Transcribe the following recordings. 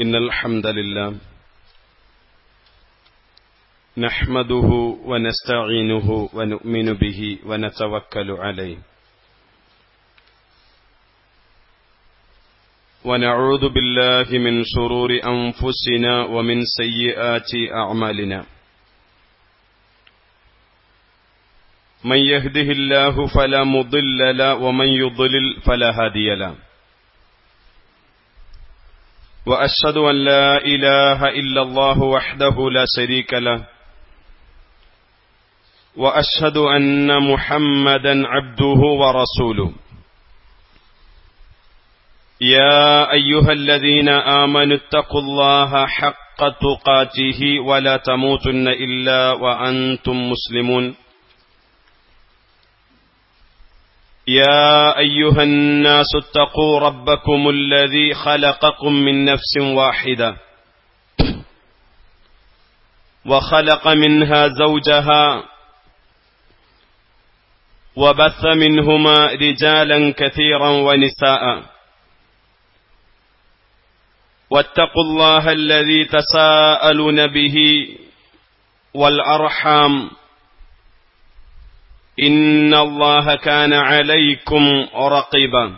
إن الحمد لله نحمده ونستعينه ونؤمن به ونتوكل عليه ونعوذ بالله من شرور أنفسنا ومن سيئات أعمالنا من يهده الله فلا مضل له ومن يضلل فلا هادي له وأشهد أن لا إله إلا الله وحده لا شريك له وأشهد أن محمدا عبده ورسوله يا أيها الذين آمنوا اتقوا الله حق تقاته ولا تموتن إلا وأنتم مسلمون يا أيها الناس اتقوا ربكم الذي خلقكم من نفس واحدة وخلق منها زوجها وبث منهما رجالا كثيرا ونساء واتقوا الله الذي تساءلون به والأرحام إن الله كان عليكم رقيبا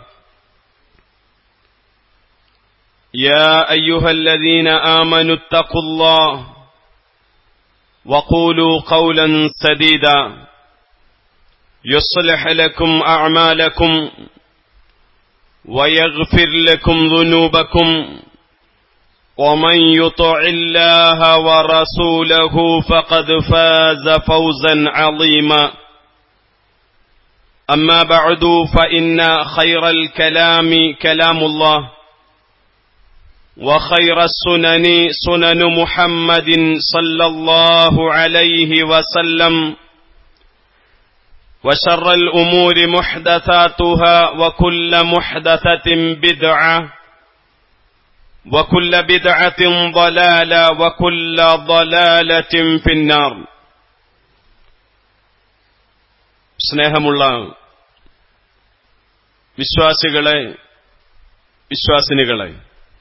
يا أيها الذين آمنوا اتقوا الله وقولوا قولا سديدا يصلح لكم أعمالكم ويغفر لكم ذنوبكم ومن يطع الله ورسوله فقد فاز فوزا عظيما أما بعد فإن خير الكلام كلام الله وخير السنن سنن محمد صلى الله عليه وسلم وشر الأمور محدثاتها وكل محدثة بدعة وكل بدعة ضلالة وكل ضلالة في النار സ്നേഹമുള്ള വിശ്വാസികളെ വിശ്വാസിനികളെ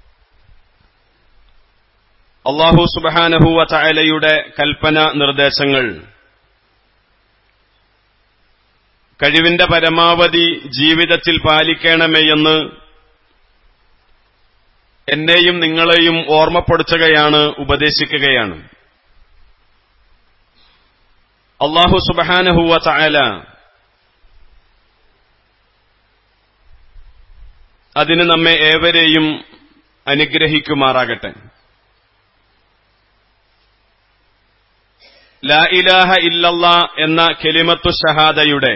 അള്ളാഹു സുബാനഹുവ ചായലയുടെ കൽപ്പന നിർദ്ദേശങ്ങൾ കഴിവിന്റെ പരമാവധി ജീവിതത്തിൽ പാലിക്കണമേയെന്ന് എന്നെയും നിങ്ങളെയും ഓർമ്മപ്പെടുത്തുകയാണ് ഉപദേശിക്കുകയാണ് അള്ളാഹു സുബഹാനഹുവ ചായല അതിന് നമ്മെ ഏവരെയും അനുഗ്രഹിക്കുമാറാകട്ടെ ലാ ഇലാഹ ഇല്ലല്ല എന്ന കെലിമത്തു ഷഹാദയുടെ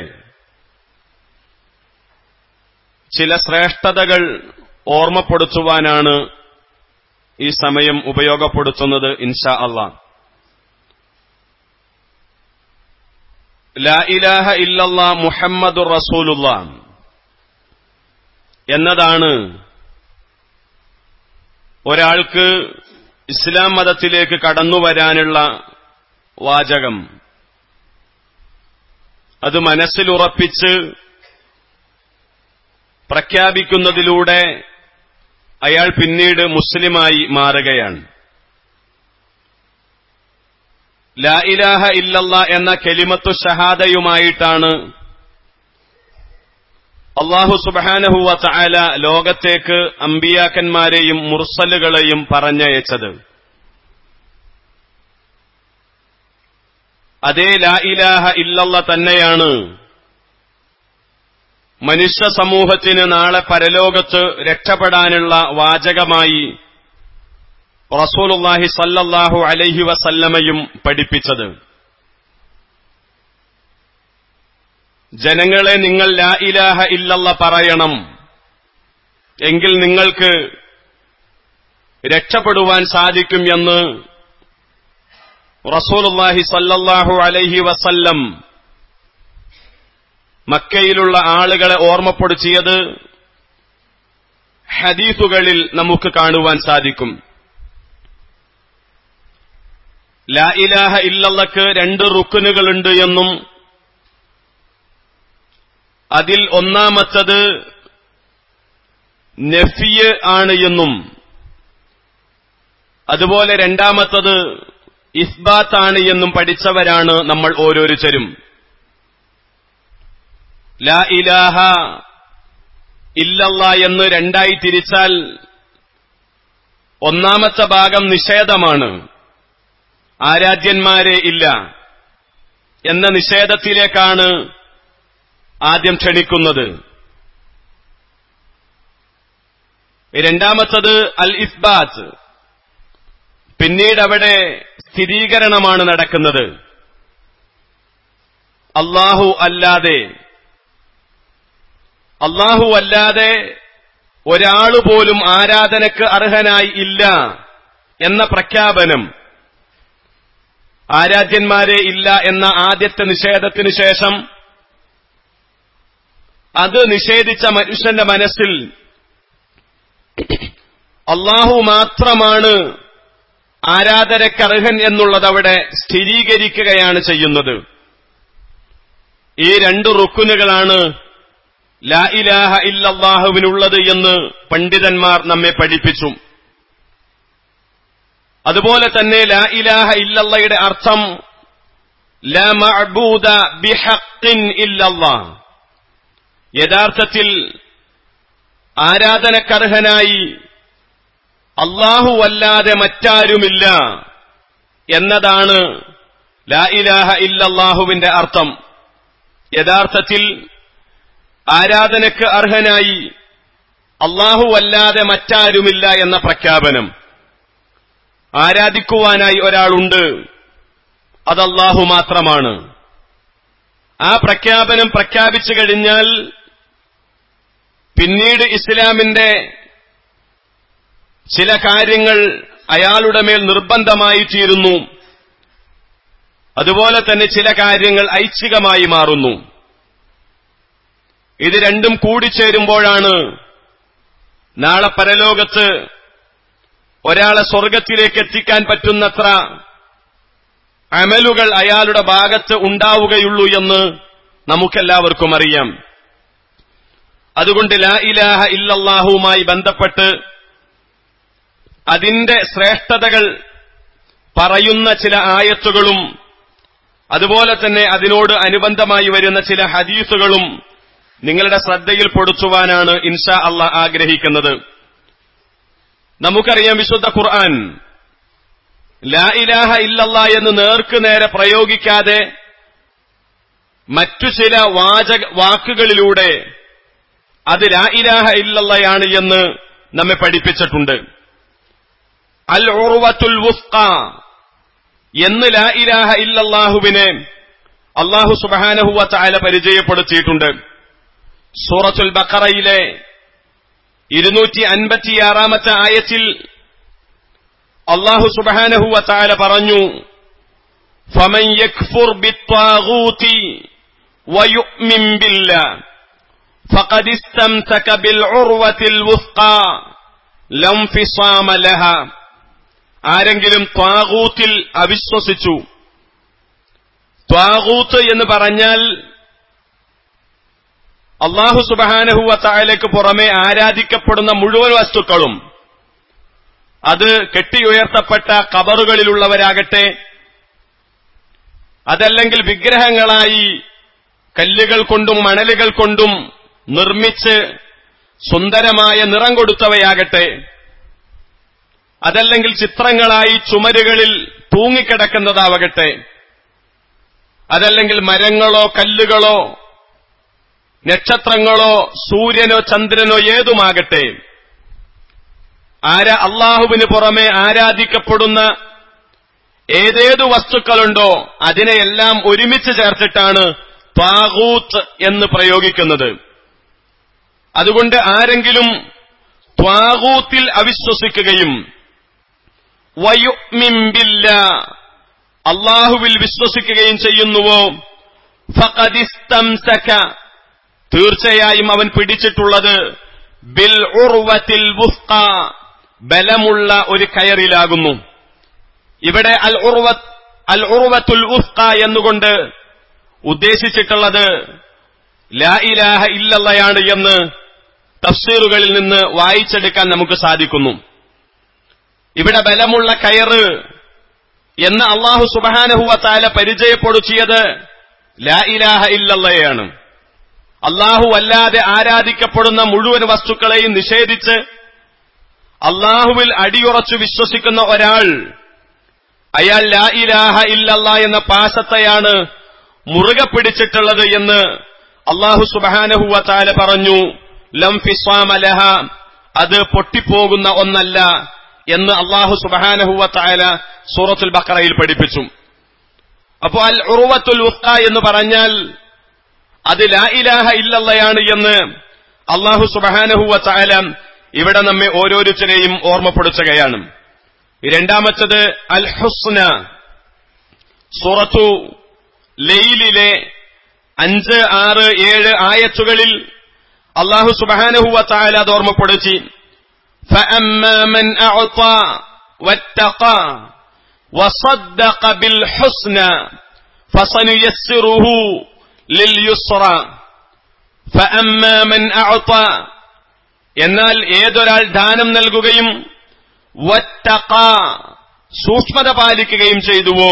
ചില ശ്രേഷ്ഠതകൾ ഓർമ്മപ്പെടുത്തുവാനാണ് ഈ സമയം ഉപയോഗപ്പെടുത്തുന്നത് ഇൻഷാ അള്ളാഹ് ലാ ഇലാഹ ഇല്ലല്ല മുഹമ്മദ് റസൂലുള്ള എന്നതാണ് ഒരാൾക്ക് ഇസ്ലാം മതത്തിലേക്ക് കടന്നുവരാനുള്ള വാചകം അത് മനസ്സിലുറപ്പിച്ച് പ്രഖ്യാപിക്കുന്നതിലൂടെ അയാൾ പിന്നീട് മുസ്ലിമായി മാറുകയാണ് ലാ ഇലാഹ ഇല്ലല്ല എന്ന കെലിമത്തു ഷഹാദയുമായിട്ടാണ് അള്ളാഹു സുബാനഹുവ ചായാല ലോകത്തേക്ക് അമ്പിയാക്കന്മാരെയും മുർസലുകളെയും പറഞ്ഞയച്ചത് അതേ ലാ ഇലാഹ ഇല്ലല്ല തന്നെയാണ് മനുഷ്യ സമൂഹത്തിന് നാളെ പരലോകത്ത് രക്ഷപ്പെടാനുള്ള വാചകമായി റസൂലുല്ലാഹി സല്ലല്ലാഹു അലൈഹി വസല്ലമയും പഠിപ്പിച്ചത് ജനങ്ങളെ നിങ്ങൾ ലാ ഇലാഹ ഇല്ലല്ല പറയണം എങ്കിൽ നിങ്ങൾക്ക് രക്ഷപ്പെടുവാൻ സാധിക്കും എന്ന് റസൂലുല്ലാഹി സല്ലല്ലാഹു അലൈഹി വസല്ലം മക്കയിലുള്ള ആളുകളെ ഓർമ്മപ്പെടുത്തിയത് ഹദീസുകളിൽ നമുക്ക് കാണുവാൻ സാധിക്കും ലാ ഇലാഹ ഇല്ലല്ലക്ക് രണ്ട് റുക്കുനുകളുണ്ട് എന്നും അതിൽ ഒന്നാമത്തത് നഫിയ് ആണ് എന്നും അതുപോലെ രണ്ടാമത്തത് ഇസ്ബാത്താണ് എന്നും പഠിച്ചവരാണ് നമ്മൾ ഓരോരുത്തരും ലാ ഇലാഹ ഇല്ലല്ല എന്ന് രണ്ടായി തിരിച്ചാൽ ഒന്നാമത്തെ ഭാഗം നിഷേധമാണ് ആരാധ്യന്മാരെ ഇല്ല എന്ന നിഷേധത്തിലേക്കാണ് ആദ്യം ക്ഷണിക്കുന്നത് രണ്ടാമത്തത് അൽ ഇസ്ബാത്ത് പിന്നീട് അവിടെ സ്ഥിരീകരണമാണ് നടക്കുന്നത് അള്ളാഹു അല്ലാതെ അള്ളാഹു അല്ലാതെ ഒരാളുപോലും ആരാധനക്ക് അർഹനായി ഇല്ല എന്ന പ്രഖ്യാപനം ആരാധ്യന്മാരെ ഇല്ല എന്ന ആദ്യത്തെ നിഷേധത്തിനു ശേഷം അത് നിഷേധിച്ച മനുഷ്യന്റെ മനസ്സിൽ അള്ളാഹു മാത്രമാണ് ആരാധനക്കർഹൻ എന്നുള്ളത് അവിടെ സ്ഥിരീകരിക്കുകയാണ് ചെയ്യുന്നത് ഈ രണ്ട് റുക്കുനുകളാണ് ലാ ഇലാഹ ഇല്ലല്ലാഹുവിനുള്ളത് എന്ന് പണ്ഡിതന്മാർ നമ്മെ പഠിപ്പിച്ചു അതുപോലെ തന്നെ ലാ ഇലാഹ ഇല്ലല്ലയുടെ അർത്ഥം ലാ മഅബൂദ ബിഹഖിൻ ഇല്ലല്ലാഹ് യഥാർത്ഥത്തിൽ ആരാധനക്കർഹനായി അല്ലാഹുവല്ലാതെ മറ്റാരുമില്ല എന്നതാണ് ലാ ഇലാഹ ഇല്ലല്ലാഹുവിന്റെ അർത്ഥം യഥാർത്ഥത്തിൽ ആരാധനക്ക് അർഹനായി അല്ലാഹുവല്ലാതെ മറ്റാരുമില്ല എന്ന പ്രഖ്യാപനം ആരാധിക്കുവാനായി ഒരാളുണ്ട് അത് അല്ലാഹു മാത്രമാണ് ആ പ്രഖ്യാപനം പ്രഖ്യാപിച്ചു കഴിഞ്ഞാൽ പിന്നീട് ഇസ്ലാമിന്റെ ചില കാര്യങ്ങൾ അയാളുടെ മേൽ നിർബന്ധമായി തീരുന്നു അതുപോലെ തന്നെ ചില കാര്യങ്ങൾ ഐച്ഛികമായി മാറുന്നു ഇത് രണ്ടും കൂടിച്ചേരുമ്പോഴാണ് നാളെ പരലോകത്ത് ഒരാളെ സ്വർഗത്തിലേക്ക് എത്തിക്കാൻ പറ്റുന്നത്ര അമലുകൾ അയാളുടെ ഭാഗത്ത് ഉണ്ടാവുകയുള്ളൂ എന്ന് നമുക്കെല്ലാവർക്കും അറിയാം അതുകൊണ്ട് ലാ ഇലാഹ ഇല്ലല്ലാഹുവുമായി ബന്ധപ്പെട്ട് അതിന്റെ ശ്രേഷ്ഠതകൾ പറയുന്ന ചില ആയത്തുകളും അതുപോലെ തന്നെ അതിനോട് അനുബന്ധമായി വരുന്ന ചില ഹദീസുകളും നിങ്ങളുടെ ശ്രദ്ധയിൽ പൊടുത്തുവാനാണ് ഇൻഷാ അള്ള ആഗ്രഹിക്കുന്നത് നമുക്കറിയാം വിശുദ്ധ ഖുർആൻ ലാ ഇലാഹ ഇല്ലല്ല എന്ന് നേർക്ക് നേരെ പ്രയോഗിക്കാതെ മറ്റു ചില വാചക വാക്കുകളിലൂടെ അത് ലാ ഇലാഹ ഇല്ലല്ലയാണ് എന്ന് നമ്മെ പഠിപ്പിച്ചിട്ടുണ്ട് അൽ ഉർവത്തുൽ വുസ്ക എന്ന് ലാ ഇലാഹ ഇല്ലല്ലാഹുവിനെ അള്ളാഹു സുബാനഹുവ ചായ പരിചയപ്പെടുത്തിയിട്ടുണ്ട് സൂറത്തുൽ ബക്കറയിലെ ഇരുന്നൂറ്റി അൻപത്തിയാറാമത്തെ ആയത്തിൽ അള്ളാഹു സുബാനഹുവ ചായ പറഞ്ഞു فمن يكفر بالطاغوت ويؤمن بالله فقد استمسك بالعروة الوثقى لا انفصام لها ആരെങ്കിലും ത്വാകൂത്തിൽ അവിശ്വസിച്ചു ത്വാകൂത്ത് എന്ന് പറഞ്ഞാൽ അള്ളാഹു സുബഹാനഹുവ തായലേക്ക് പുറമെ ആരാധിക്കപ്പെടുന്ന മുഴുവൻ വസ്തുക്കളും അത് കെട്ടിയുയർത്തപ്പെട്ട കബറുകളിലുള്ളവരാകട്ടെ അതല്ലെങ്കിൽ വിഗ്രഹങ്ങളായി കല്ലുകൾ കൊണ്ടും മണലുകൾ കൊണ്ടും നിർമ്മിച്ച് സുന്ദരമായ നിറം കൊടുത്തവയാകട്ടെ അതല്ലെങ്കിൽ ചിത്രങ്ങളായി ചുമരുകളിൽ തൂങ്ങിക്കിടക്കുന്നതാവട്ടെ അതല്ലെങ്കിൽ മരങ്ങളോ കല്ലുകളോ നക്ഷത്രങ്ങളോ സൂര്യനോ ചന്ദ്രനോ ഏതുമാകട്ടെ ആരാ അള്ളാഹുവിന് പുറമെ ആരാധിക്കപ്പെടുന്ന ഏതേതു വസ്തുക്കളുണ്ടോ അതിനെയെല്ലാം ഒരുമിച്ച് ചേർത്തിട്ടാണ് ത്വാകൂത്ത് എന്ന് പ്രയോഗിക്കുന്നത് അതുകൊണ്ട് ആരെങ്കിലും ത്വാകൂത്തിൽ അവിശ്വസിക്കുകയും വയുമിംബില്ല അള്ളാഹുവിൽ വിശ്വസിക്കുകയും ചെയ്യുന്നുവോ ഫഖദിസ്തംസക തീർച്ചയായും അവൻ പിടിച്ചിട്ടുള്ളത് ബിൽ ഉർവത്തിൽ വുസ്ക ബലമുള്ള ഒരു കയറിലാകുന്നു ഇവിടെ അൽ ഉർവത്ത് അൽ ഉർവത്തുൽ ഉസ്ക എന്നുകൊണ്ട് ഉദ്ദേശിച്ചിട്ടുള്ളത് ലാ ഇലാഹ ഇല്ലല്ലയാണ് എന്ന് തഫ്സീറുകളിൽ നിന്ന് വായിച്ചെടുക്കാൻ നമുക്ക് സാധിക്കുന്നു ഇവിടെ ബലമുള്ള കയറ് എന്ന് അള്ളാഹു സുബഹാനഹുവ താല പരിചയപ്പെടുത്തിയത് ലാ ഇലാഹ ഇല്ലല്ലയാണ് അള്ളാഹു അല്ലാതെ ആരാധിക്കപ്പെടുന്ന മുഴുവൻ വസ്തുക്കളെയും നിഷേധിച്ച് അള്ളാഹുവിൽ അടിയുറച്ചു വിശ്വസിക്കുന്ന ഒരാൾ അയാൾ ലാ ഇലാഹ ഇല്ലല്ല എന്ന പാശത്തെയാണ് മുറുകെ പിടിച്ചിട്ടുള്ളത് എന്ന് അള്ളാഹു സുബഹാനഹുവ താല പറഞ്ഞു ലം ഫിസ്വാമലഹ അത് പൊട്ടിപ്പോകുന്ന ഒന്നല്ല എന്ന് അള്ളാഹു സുബഹാനഹുവ താല സൂറത്തുൽ ബക്കറയിൽ പഠിപ്പിച്ചു അപ്പോ അൽ ഉറുവത്തുൽ ഉസ്ത എന്ന് പറഞ്ഞാൽ അത് ലാ ഇലാഹ ഇല്ലല്ലയാണ് എന്ന് അള്ളാഹു സുബഹാനഹുവ താല ഇവിടെ നമ്മെ ഓരോരുത്തരെയും ഓർമ്മപ്പെടുത്തുകയാണ് രണ്ടാമത്തത് അൽ ഹുസ്ന സൂറത്തു ലൈലിലെ അഞ്ച് ആറ് ഏഴ് ആയത്തുകളിൽ അള്ളാഹു സുബഹാനഹുവ താല അത് ഓർമ്മപ്പെടുത്തി فأما من أعطى واتقى وصدق بالحسنى فسنيسره لليسرى فأما من أعطى എന്നാൽ ഏതൊരാൾ ദാനം നൽകുകയും വറ്റക സൂക്ഷ്മത പാലിക്കുകയും ചെയ്തുവോ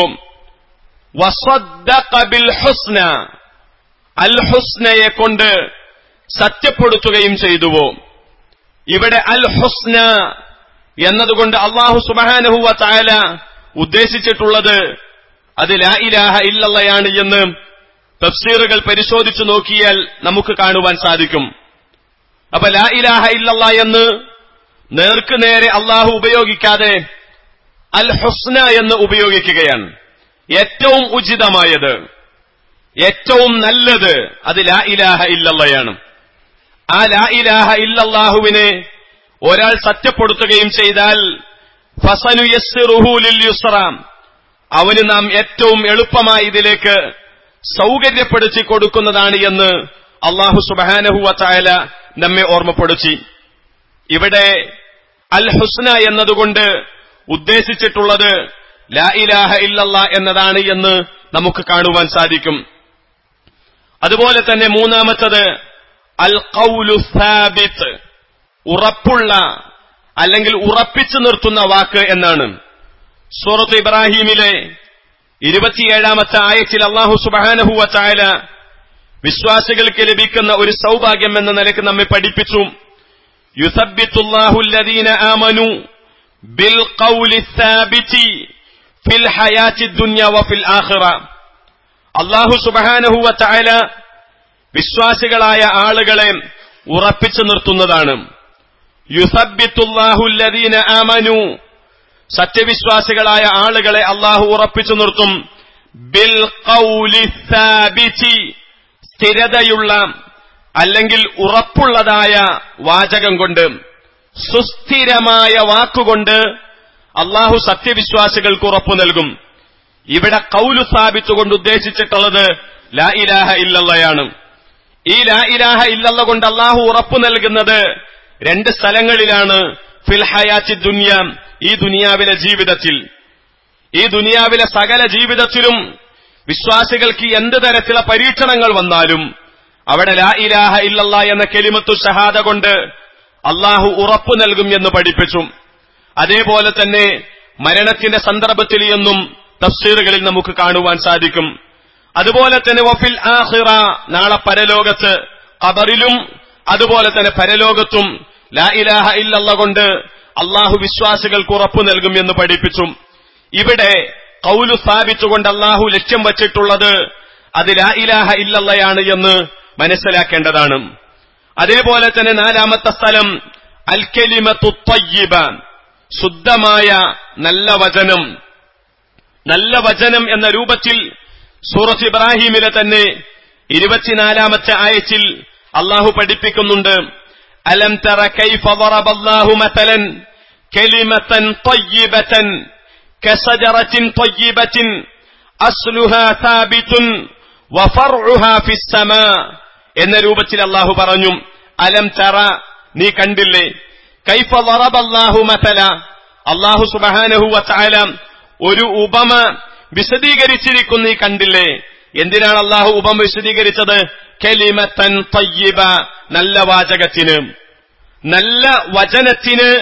വസദ്ദഖ ബിൽ ഹുസ്ന അൽ ഹുസ്നയെ കൊണ്ട് സത്യപ്പെടുത്തുകയും ചെയ്തുവോ ഇവിടെ അൽ ഹുസ്ന എന്നതുകൊണ്ട് അള്ളാഹു സുബഹാനഹുവ താല ഉദ്ദേശിച്ചിട്ടുള്ളത് അത് ലാ ഇലാഹ ഇല്ലല്ലയാണ് എന്ന് തഫ്സീറുകൾ പരിശോധിച്ചു നോക്കിയാൽ നമുക്ക് കാണുവാൻ സാധിക്കും അപ്പൊ ലാ ഇലാഹ ഇല്ലല്ല എന്ന് നേർക്ക് നേരെ അള്ളാഹു ഉപയോഗിക്കാതെ അൽ ഹുസ്ന എന്ന് ഉപയോഗിക്കുകയാണ് ഏറ്റവും ഉചിതമായത് ഏറ്റവും നല്ലത് അത് ലാ ഇലാഹ ഇല്ലല്ലയാണ് ആ ലാ ഇലാഹ ഇല്ലല്ലാഹുവിനെ ഒരാൾ സത്യപ്പെടുത്തുകയും ചെയ്താൽ ഫസനുയസ്സിറുഹൂലിൽ യുസ്റാം അവന് നാം ഏറ്റവും എളുപ്പമായി ഇതിലേക്ക് സൗകര്യപ്പെടുത്തി കൊടുക്കുന്നതാണ് എന്ന് അള്ളാഹു സുബാനഹുവ ചായല നമ്മെ ഓർമ്മപ്പെടുത്തി ഇവിടെ അൽ ഹുസ്ന എന്നതുകൊണ്ട് ഉദ്ദേശിച്ചിട്ടുള്ളത് ലാ ഇലാഹ ഇല്ലല്ല എന്നതാണ് എന്ന് നമുക്ക് കാണുവാൻ സാധിക്കും അതുപോലെ തന്നെ മൂന്നാമത്തത് അൽ കൗലു സാബിത്ത് ഉറപ്പുള്ള അല്ലെങ്കിൽ ഉറപ്പിച്ചു നിർത്തുന്ന വാക്ക് എന്നാണ് സൂറത്ത് ഇബ്രാഹീമിലെ ഇരുപത്തിയേഴാമത്തെ ആയത്തിൽ അള്ളാഹു സുബാനഹുവ ചായല വിശ്വാസികൾക്ക് ലഭിക്കുന്ന ഒരു സൗഭാഗ്യം എന്ന നിലയ്ക്ക് നമ്മെ പഠിപ്പിച്ചു യുസബിത്തുല്ലാഹുല്ലദീന ആമനു ബിൽ ഖൗലി സാബിതി ഫിൽ ഹയാത്തി ദുനിയ വഫിൽ ആഖിറ അള്ളാഹു സുബഹാനഹുവ ചായല വിശ്വാസികളായ ആളുകളെ ഉറപ്പിച്ചു നിർത്തുന്നതാണ് യുസബിത്തുല്ലാഹുല്ലദീന ആമനു സത്യവിശ്വാസികളായ ആളുകളെ അള്ളാഹു ഉറപ്പിച്ചു നിർത്തും ബിൽ ഖൗലി സാബിതി സ്ഥിരതയുള്ള അല്ലെങ്കിൽ ഉറപ്പുള്ളതായ വാചകം കൊണ്ട് സുസ്ഥിരമായ വാക്കുകൊണ്ട് അള്ളാഹു സത്യവിശ്വാസികൾക്ക് ഉറപ്പു നൽകും ഇവിടെ കൗലു സ്ഥാപിച്ചുകൊണ്ട് ഉദ്ദേശിച്ചിട്ടുള്ളത് ലാ ഇലാഹ ഇല്ലല്ലയാണ് ഈ ലാ ഇലാഹ ഇല്ലല്ല കൊണ്ട് അള്ളാഹു ഉറപ്പു നൽകുന്നത് രണ്ട് സ്ഥലങ്ങളിലാണ് ഫിൽ ഹയാച്ചി ദുനിയ ഈ ദുനിയാവിലെ ജീവിതത്തിൽ ഈ ദുനിയാവിലെ സകല ജീവിതത്തിലും വിശ്വാസികൾക്ക് എന്ത് തരത്തിലുള്ള പരീക്ഷണങ്ങൾ വന്നാലും അവിടെ ലാ ഇലാഹ ഇല്ലല്ല എന്ന കെലിമത്തു ഷഹാദ കൊണ്ട് അള്ളാഹു ഉറപ്പു നൽകും എന്ന് പഠിപ്പിച്ചു അതേപോലെ തന്നെ മരണത്തിന്റെ സന്ദർഭത്തിൽ എന്നും തഫ്സീറുകളിൽ നമുക്ക് കാണുവാൻ സാധിക്കും അതുപോലെ തന്നെ വഫിൽ ആഹിറ നാളെ പരലോകത്ത് ഖബറിലും അതുപോലെ തന്നെ പരലോകത്തും ലാ ഇലാഹ ഇല്ലല്ല കൊണ്ട് അള്ളാഹു വിശ്വാസികൾക്ക് ഉറപ്പു നൽകും എന്ന് പഠിപ്പിച്ചു ഇവിടെ കൗലു സ്ഥാപിച്ചുകൊണ്ട് അള്ളാഹു ലക്ഷ്യം വച്ചിട്ടുള്ളത് അത് ലാ ഇലാഹ ഇല്ലല്ലയാണ് എന്ന് മനസ്സിലാക്കേണ്ടതാണ് അതേപോലെ തന്നെ നാലാമത്തെ സ്ഥലം അൽ കലിമത്തു ത്വയ്യിബ ശുദ്ധമായ നല്ല വചനം നല്ല വചനം എന്ന രൂപത്തിൽ സൂറത്ത് ഇബ്രാഹിമിലെ തന്നെ ഇരുപത്തിനാലാമത്തെ ആയത്തിൽ അള്ളാഹു പഠിപ്പിക്കുന്നുണ്ട് അലം തറ കൈഫ ضرب الله مثلا كلمة طيبة كشجرة طيبة أصلها ثابت وفرعها في السماء എന്ന രൂപത്തിൽ അള്ളാഹു പറഞ്ഞു അലം തറ നീ കണ്ടില്ലേ കൈഫ ضرب الله مثلا അള്ളാഹു സുബഹാനഹു വതആല ഒരു ഉപമ വിശദീകരിച്ചിരിക്കുന്നു നീ കണ്ടില്ലേ എന്തിനാണ് അള്ളാഹു ഉപമ വിശദീകരിച്ചത് കലിമത്തൻ തയ്യിബ നല്ല വാചകത്തിന് നല്ല വചനത്തിന്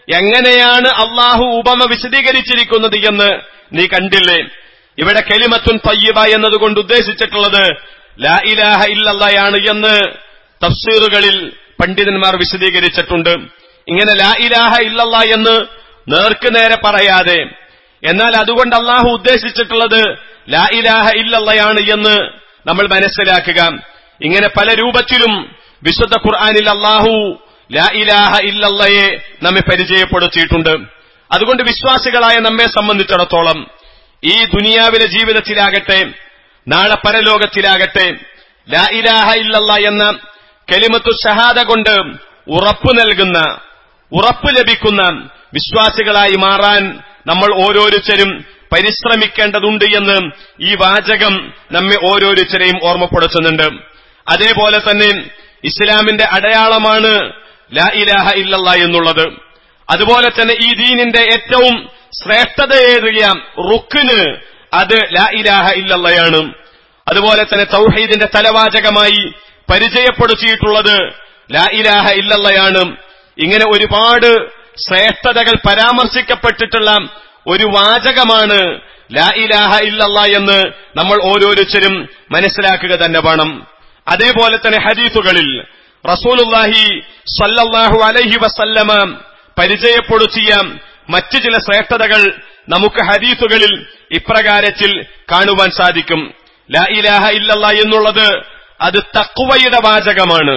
എങ്ങനെയാണ് അള്ളാഹു ഉപമ വിശദീകരിച്ചിരിക്കുന്നത് എന്ന് നീ കണ്ടില്ലേ ഇവിടെ കെലിമത്തുൻ തയ്യബ എന്നതുകൊണ്ട് ഉദ്ദേശിച്ചിട്ടുള്ളത് ലാ ഇലാഹ ഇല്ലല്ലയാണ് എന്ന് തഫ്സീറുകളിൽ പണ്ഡിതന്മാർ വിശദീകരിച്ചിട്ടുണ്ട് ഇങ്ങനെ ലാ ഇലാഹ ഇല്ലല്ല എന്ന് നേർക്ക് നേരെ പറയാതെ എന്നാൽ അതുകൊണ്ട് അള്ളാഹു ഉദ്ദേശിച്ചിട്ടുള്ളത് ലാ ഇലാഹ ഇല്ലല്ലയാണ് എന്ന് നമ്മൾ മനസ്സിലാക്കുക ഇങ്ങനെ പല രൂപത്തിലും വിശുദ്ധ ഖുർആാനിൽ അള്ളാഹു ലാ ഇലാഹ ഇല്ലല്ലയെ നമ്മെ പരിചയപ്പെടുത്തിയിട്ടുണ്ട് അതുകൊണ്ട് വിശ്വാസികളായ നമ്മെ സംബന്ധിച്ചിടത്തോളം ഈ ദുനിയാവിലെ ജീവിതത്തിലാകട്ടെ നാളെ പരലോകത്തിലാകട്ടെ ലാ ഇലാഹ ഇല്ലല്ല എന്ന കെലിമത്തു ഷഹാദ കൊണ്ട് ഉറപ്പ് നൽകുന്ന ഉറപ്പ് ലഭിക്കുന്ന വിശ്വാസികളായി മാറാൻ നമ്മൾ ഓരോരുത്തരും പരിശ്രമിക്കേണ്ടതുണ്ട് എന്ന് ഈ വാചകം നമ്മെ ഓരോരുത്തരെയും ഓർമ്മപ്പെടുത്തുന്നുണ്ട് അതേപോലെ തന്നെ ഇസ്ലാമിന്റെ അടയാളമാണ് ലാ ഇലാഹ ഇല്ലല്ല എന്നുള്ളത് അതുപോലെ തന്നെ ഈ ദീനിന്റെ ഏറ്റവും ശ്രേഷ്ഠതയേറിയ റുക്കിന് അത് ലാ ഇലാഹ ഇല്ലല്ലയാണ് അതുപോലെ തന്നെ തൗഹീദിന്റെ തലവാചകമായി പരിചയപ്പെടുത്തിയിട്ടുള്ളത് ലാ ഇലാഹ ഇല്ലല്ലയാണ് ഇങ്ങനെ ഒരുപാട് ശ്രേഷ്ഠതകൾ പരാമർശിക്കപ്പെട്ടിട്ടുള്ള ഒരു വാചകമാണ് ലാ ഇലാഹ ഇല്ലല്ല എന്ന് നമ്മൾ ഓരോരുത്തരും മനസ്സിലാക്കുക തന്നെ വേണം അതേപോലെ തന്നെ ഹദീസുകളിൽ റസൂലുല്ലാഹി സല്ലല്ലാഹു അലൈഹി വസല്ലമ പരിചയപ്പെടുത്തിയ മറ്റു ചില ശ്രേഷ്ഠതകൾ നമുക്ക് ഹദീസുകളിൽ ഇപ്രകാരത്തിൽ കാണുവാൻ സാധിക്കും ലാ ഇലാഹ ഇല്ലല്ല എന്നുള്ളത് അത് തക്കുവയുടെ വാചകമാണ്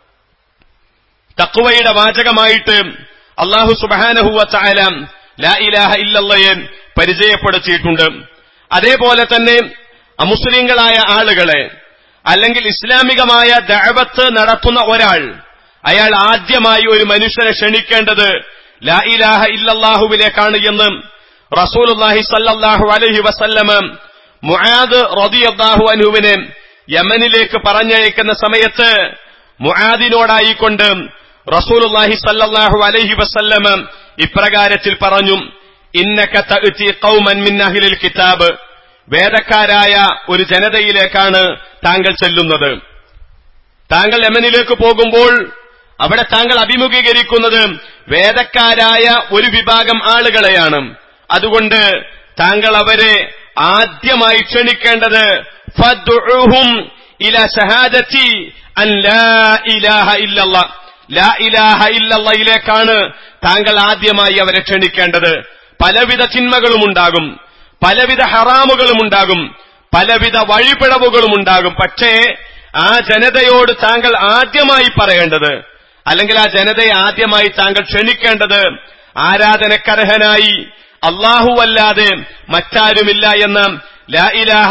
തക്കുവയുടെ വാചകമായിട്ട് അള്ളാഹു സുബാനഹുവ ചായ ലാ ഇലാഹ ഇല്ലല്ലയെ പരിചയപ്പെടുത്തിയിട്ടുണ്ട് അതേപോലെ തന്നെ അമുസ്ലിങ്ങളായ ആളുകളെ അല്ലെങ്കിൽ ഇസ്ലാമികമായ ദഅവത്ത് നടത്തുന്ന ഒരാൾ അയാൾ ആദ്യമായി ഒരു മനുഷ്യനെ ക്ഷണിക്കേണ്ടത് ലാ ഇലാഹ ഇല്ലല്ലാഹുവിലേക്കാണ് എന്ന് റസൂലുല്ലാഹി സല്ലല്ലാഹു അലൈഹി വസല്ലമ മുആദ് റളിയല്ലാഹു അൻഹുവിനെ യമനിലേക്ക് പറഞ്ഞയക്കുന്ന സമയത്ത് മുആദിനോടായിക്കൊണ്ട് റസൂലുല്ലാഹി സല്ലല്ലാഹു അലൈഹി വസല്ലമ ഇപ്രകാരത്തിൽ പറഞ്ഞു ഇന്നക തഅതി ഖൗമൻ മിൻ അഹ്ലിൽ കിതാബ് വേദക്കാരായ ഒരു ജനതയിലേക്കാണ് താങ്കൾ ചെല്ലുന്നത് താങ്കൾ യമനിലേക്ക് പോകുമ്പോൾ അവിടെ താങ്കൾ അഭിമുഖീകരിക്കുന്നത് വേദക്കാരായ ഒരു വിഭാഗം ആളുകളെയാണ് അതുകൊണ്ട് താങ്കൾ അവരെ ആദ്യമായി ക്ഷണിക്കേണ്ടത് ഫദ്ഉഹും ഇല ഷഹാദത്തി അൻ ലാ ഇലാഹ ഇല്ലല്ലാ ലാ ഇലാഹ ഇല്ലല്ലയിലേക്കാണ് താങ്കൾ ആദ്യമായി അവരെ ക്ഷണിക്കേണ്ടത് പലവിധ ചിന്മകളും ഉണ്ടാകും പലവിധ ഹറാമുകളും ഉണ്ടാകും പലവിധ വഴിപിഴവുകളും ഉണ്ടാകും പക്ഷേ ആ ജനതയോട് താങ്കൾ ആദ്യമായി പറയേണ്ടത് അല്ലെങ്കിൽ ആ ജനതയെ ആദ്യമായി താങ്കൾ ക്ഷണിക്കേണ്ടത് ആരാധനക്കർഹനായി അല്ലാഹുവല്ലാതെ മറ്റാരുമില്ല എന്ന് ലാ ഇലാഹ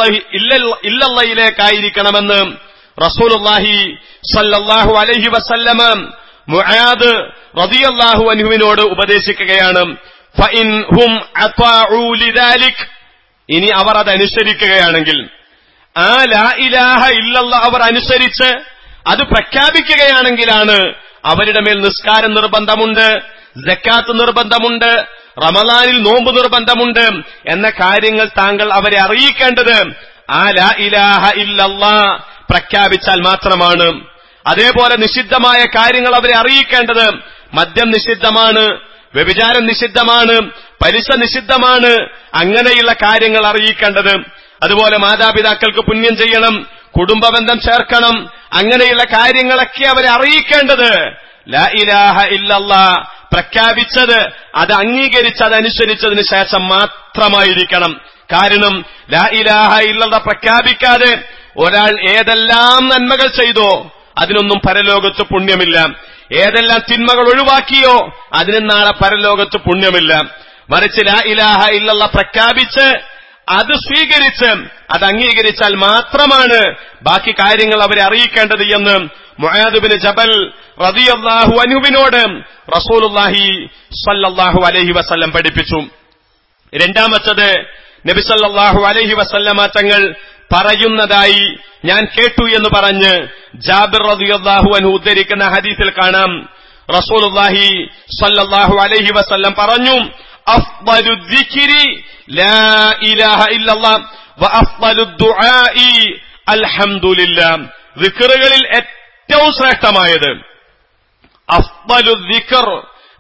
ഇല്ലല്ലയിലേക്കായിരിക്കണമെന്ന് റസൂലുള്ളാഹി സല്ലല്ലാഹു അലൈഹി വസല്ലമ മുആദ് റളിയല്ലാഹു അൻഹുവിനോട് ഉപദേശിക്കുകയാണ് ഫഇൻ ഹും അത്വാഉ ലിദാലിക് ഇനി അവർ അതനുസരിക്കുകയാണെങ്കിൽ ആ ലാ ഇലാഹ ഇല്ലല്ല അവർ അനുസരിച്ച് അത് പ്രഖ്യാപിക്കുകയാണെങ്കിലാണ് അവരുടെ മേൽ നിസ്കാരം നിർബന്ധമുണ്ട് ജക്കാത്ത് നിർബന്ധമുണ്ട് റമദാനിൽ നോമ്പ് നിർബന്ധമുണ്ട് എന്ന കാര്യങ്ങൾ താങ്കൾ അവരെ അറിയിക്കേണ്ടത് ആ ലാ ഇലാഹ ഇല്ലല്ല പ്രഖ്യാപിച്ചാൽ മാത്രമാണ് അതേപോലെ നിഷിദ്ധമായ കാര്യങ്ങൾ അവരെ അറിയിക്കേണ്ടത് മദ്യം നിഷിദ്ധമാണ് വ്യഭിചാരം നിഷിദ്ധമാണ് പലിശ നിഷിദ്ധമാണ് അങ്ങനെയുള്ള കാര്യങ്ങൾ അറിയിക്കേണ്ടത് അതുപോലെ മാതാപിതാക്കൾക്ക് പുണ്യം ചെയ്യണം കുടുംബബന്ധം ചേർക്കണം അങ്ങനെയുള്ള കാര്യങ്ങളൊക്കെ അവരെ അറിയിക്കേണ്ടത് ലാ ഇലാഹ ഇല്ലല്ല പ്രഖ്യാപിച്ചത് അത് അംഗീകരിച്ച് അതനുസരിച്ചതിന് ശേഷം മാത്രമായിരിക്കണം കാരണം ലാ ഇലാഹ ഇല്ലല്ല പ്രഖ്യാപിക്കാതെ ഒരാൾ ഏതെല്ലാം നന്മകൾ ചെയ്തോ അതിനൊന്നും പരലോകത്ത് പുണ്യമില്ല ഏതെല്ലാം തിന്മകൾ ഒഴിവാക്കിയോ അതിന് നാളെ പരലോകത്ത് പുണ്യമില്ല മറിച്ച് ലാ ഇലാഹ ഇല്ലല്ല പ്രഖ്യാപിച്ച് അത് സ്വീകരിച്ച് അത് അംഗീകരിച്ചാൽ മാത്രമാണ് ബാക്കി കാര്യങ്ങൾ അവരെ അറിയിക്കേണ്ടത് എന്ന് മുഹാദുബിന് ജബൽ റതിയല്ലാഹു അനുവിനോട് റസൂലുല്ലാഹി സല്ലല്ലാഹു അലൈഹി വസല്ലം പഠിപ്പിച്ചു രണ്ടാമത്തത് നബിസല്ലാഹു അലൈഹി വസല്ലമ തങ്ങൾ പറയുന്നതായി ഞാൻ കേട്ടു എന്ന് പറഞ്ഞ് ജാബിർ റളിയല്ലാഹു അൻഹു ഉദ്ധരിക്കുന്ന ഹദീസിൽ കാണാം റസൂലുള്ളാഹി സല്ലല്ലാഹു അലൈഹി വസല്ലം പറഞ്ഞു അഫ്ദലു ദിക്രി ലാ ഇലാഹ ഇല്ലല്ലാഹ് വ അഫ്ദലു ദുആഇ അൽഹംദുലില്ലാഹ് ദിക്റുകളിൽ ഏറ്റവും ശ്രേഷ്ഠമായത് അഫ്ദലു ദിക്ർ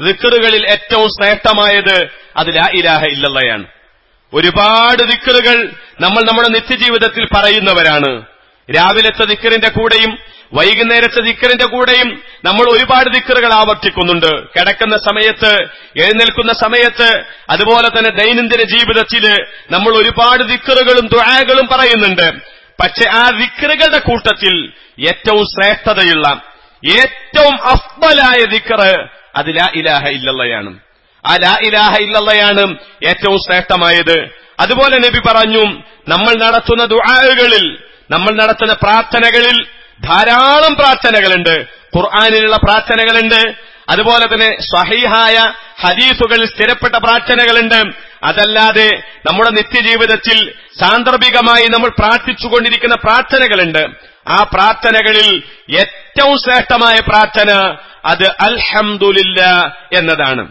ദിക്കറുകളിൽ ഏറ്റവും ശ്രേഷ്ഠമായത് അത് ലാ ഇലാഹ ഇല്ലല്ലയാണ് ഒരുപാട് ദിക്കറുകൾ നമ്മൾ നമ്മുടെ നിത്യജീവിതത്തിൽ പറയുന്നവരാണ് രാവിലത്തെ ദിക്കറിന്റെ കൂടെയും വൈകുന്നേരത്തെ ദിക്കറിന്റെ കൂടെയും നമ്മൾ ഒരുപാട് ദിക്കറുകൾ ആവർത്തിക്കുന്നുണ്ട് കിടക്കുന്ന സമയത്ത് എഴുന്നേൽക്കുന്ന സമയത്ത് അതുപോലെ തന്നെ ദൈനംദിന ജീവിതത്തിൽ നമ്മൾ ഒരുപാട് ദിക്കറുകളും ദുആകളും പറയുന്നുണ്ട് പക്ഷെ ആ ദിക്കറുകളുടെ കൂട്ടത്തിൽ ഏറ്റവും ശ്രേഷ്ഠതയുള്ള ഏറ്റവും അഫ്ബലായ ദിക്കറ് അത് ലാ ഇലാഹ ഇല്ലല്ലയാണ് ആ ലാ ഇലാഹ ഇല്ലല്ലയാണ് ഏറ്റവും ശ്രേഷ്ഠമായത് അതുപോലെ നബി പറഞ്ഞു നമ്മൾ നടത്തുന്ന ദുആകളിൽ നമ്മൾ നടത്തുന്ന പ്രാർത്ഥനകളിൽ ധാരാളം പ്രാർത്ഥനകളുണ്ട് ഖുർആാനിലുള്ള പ്രാർത്ഥനകളുണ്ട് അതുപോലെ തന്നെ സ്വഹീഹായ ഹദീസുകളിൽ സ്ഥിരപ്പെട്ട പ്രാർത്ഥനകളുണ്ട് അതല്ലാതെ നമ്മുടെ നിത്യജീവിതത്തിൽ സാന്ദർഭികമായി നമ്മൾ പ്രാർത്ഥിച്ചുകൊണ്ടിരിക്കുന്ന പ്രാർത്ഥനകളുണ്ട് ആ പ്രാർത്ഥനകളിൽ ഏറ്റവും ശ്രേഷ്ഠമായ പ്രാർത്ഥന അത് അൽഹംദുലില്ല എന്നതാണ്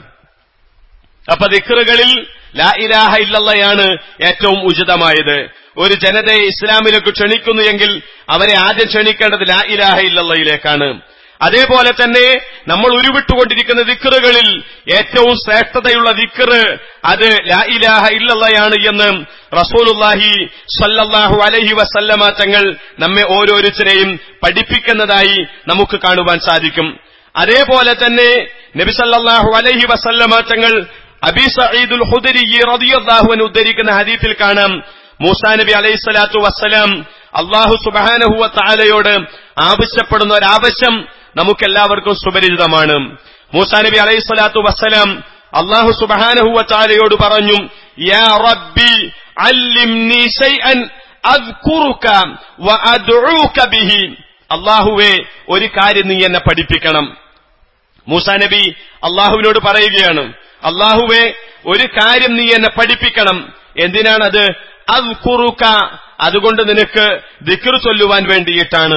അപ്പൊ ദിക്കറുകളിൽ ലാ ഇലാഹ ഇല്ലല്ലയാണ് ഏറ്റവും ഉചിതമായത് ഒരു ജനതയെ ഇസ്ലാമിലേക്ക് ക്ഷണിക്കുന്നു എങ്കിൽ അവരെ ആദ്യം ക്ഷണിക്കേണ്ടത് ലാ ഇലാഹ ഇല്ലല്ലയിലേക്കാണ് അതേപോലെ തന്നെ നമ്മൾ ഉരുവിട്ടുകൊണ്ടിരിക്കുന്ന ദിക്കറുകളിൽ ഏറ്റവും ശ്രേഷ്ഠതയുള്ള ദിക്കറ് അത് ലാ ഇലാഹ ഇല്ലല്ലയാണ് എന്ന് റസൂലുല്ലാഹി സല്ലല്ലാഹു അലൈഹി വസല്ലമ തങ്ങൾ നമ്മെ ഓരോരുത്തരെയും പഠിപ്പിക്കുന്നതായി നമുക്ക് കാണുവാൻ സാധിക്കും അതേപോലെ തന്നെ നബി സല്ലല്ലാഹു അലൈഹി വസല്ലമ തങ്ങൾ അബി സഈദുൽ ഹുദരി റളിയല്ലാഹു അൻഹു ഉദ്ധരിക്കുന്ന ഹദീസിൽ കാണാം മൂസാ നബി അലൈഹി സ്വലാത്തു വസ്സലാം അള്ളാഹു സുബഹാനഹു വ തആലയോട് ആവശ്യപ്പെടുന്ന ഒരാവശ്യം നമുക്കെല്ലാവർക്കും സുപരിചിതമാണ് മൂസാ നബി അലൈഹി സ്വലാത്തു വസ്സലാം അള്ളാഹു സുബഹാനഹു വ തആലയോട് പറഞ്ഞു യാ റബ്ബി അല്ലിംനി ശൈഅൻ അദ്കുറുക വ അദ്ഉക ബിഹി അള്ളാഹുവേ ഒരു കാര്യം നീ എന്നെ പഠിപ്പിക്കണം മൂസാ നബി അള്ളാഹുവിനോട് പറയുകയാണ് അള്ളാഹുവെ ഒരു കാര്യം നീ എന്നെ പഠിപ്പിക്കണം എന്തിനാണത് അത് കുറുക്ക അതുകൊണ്ട് നിനക്ക് ദിക്കർ ചൊല്ലുവാൻ വേണ്ടിയിട്ടാണ്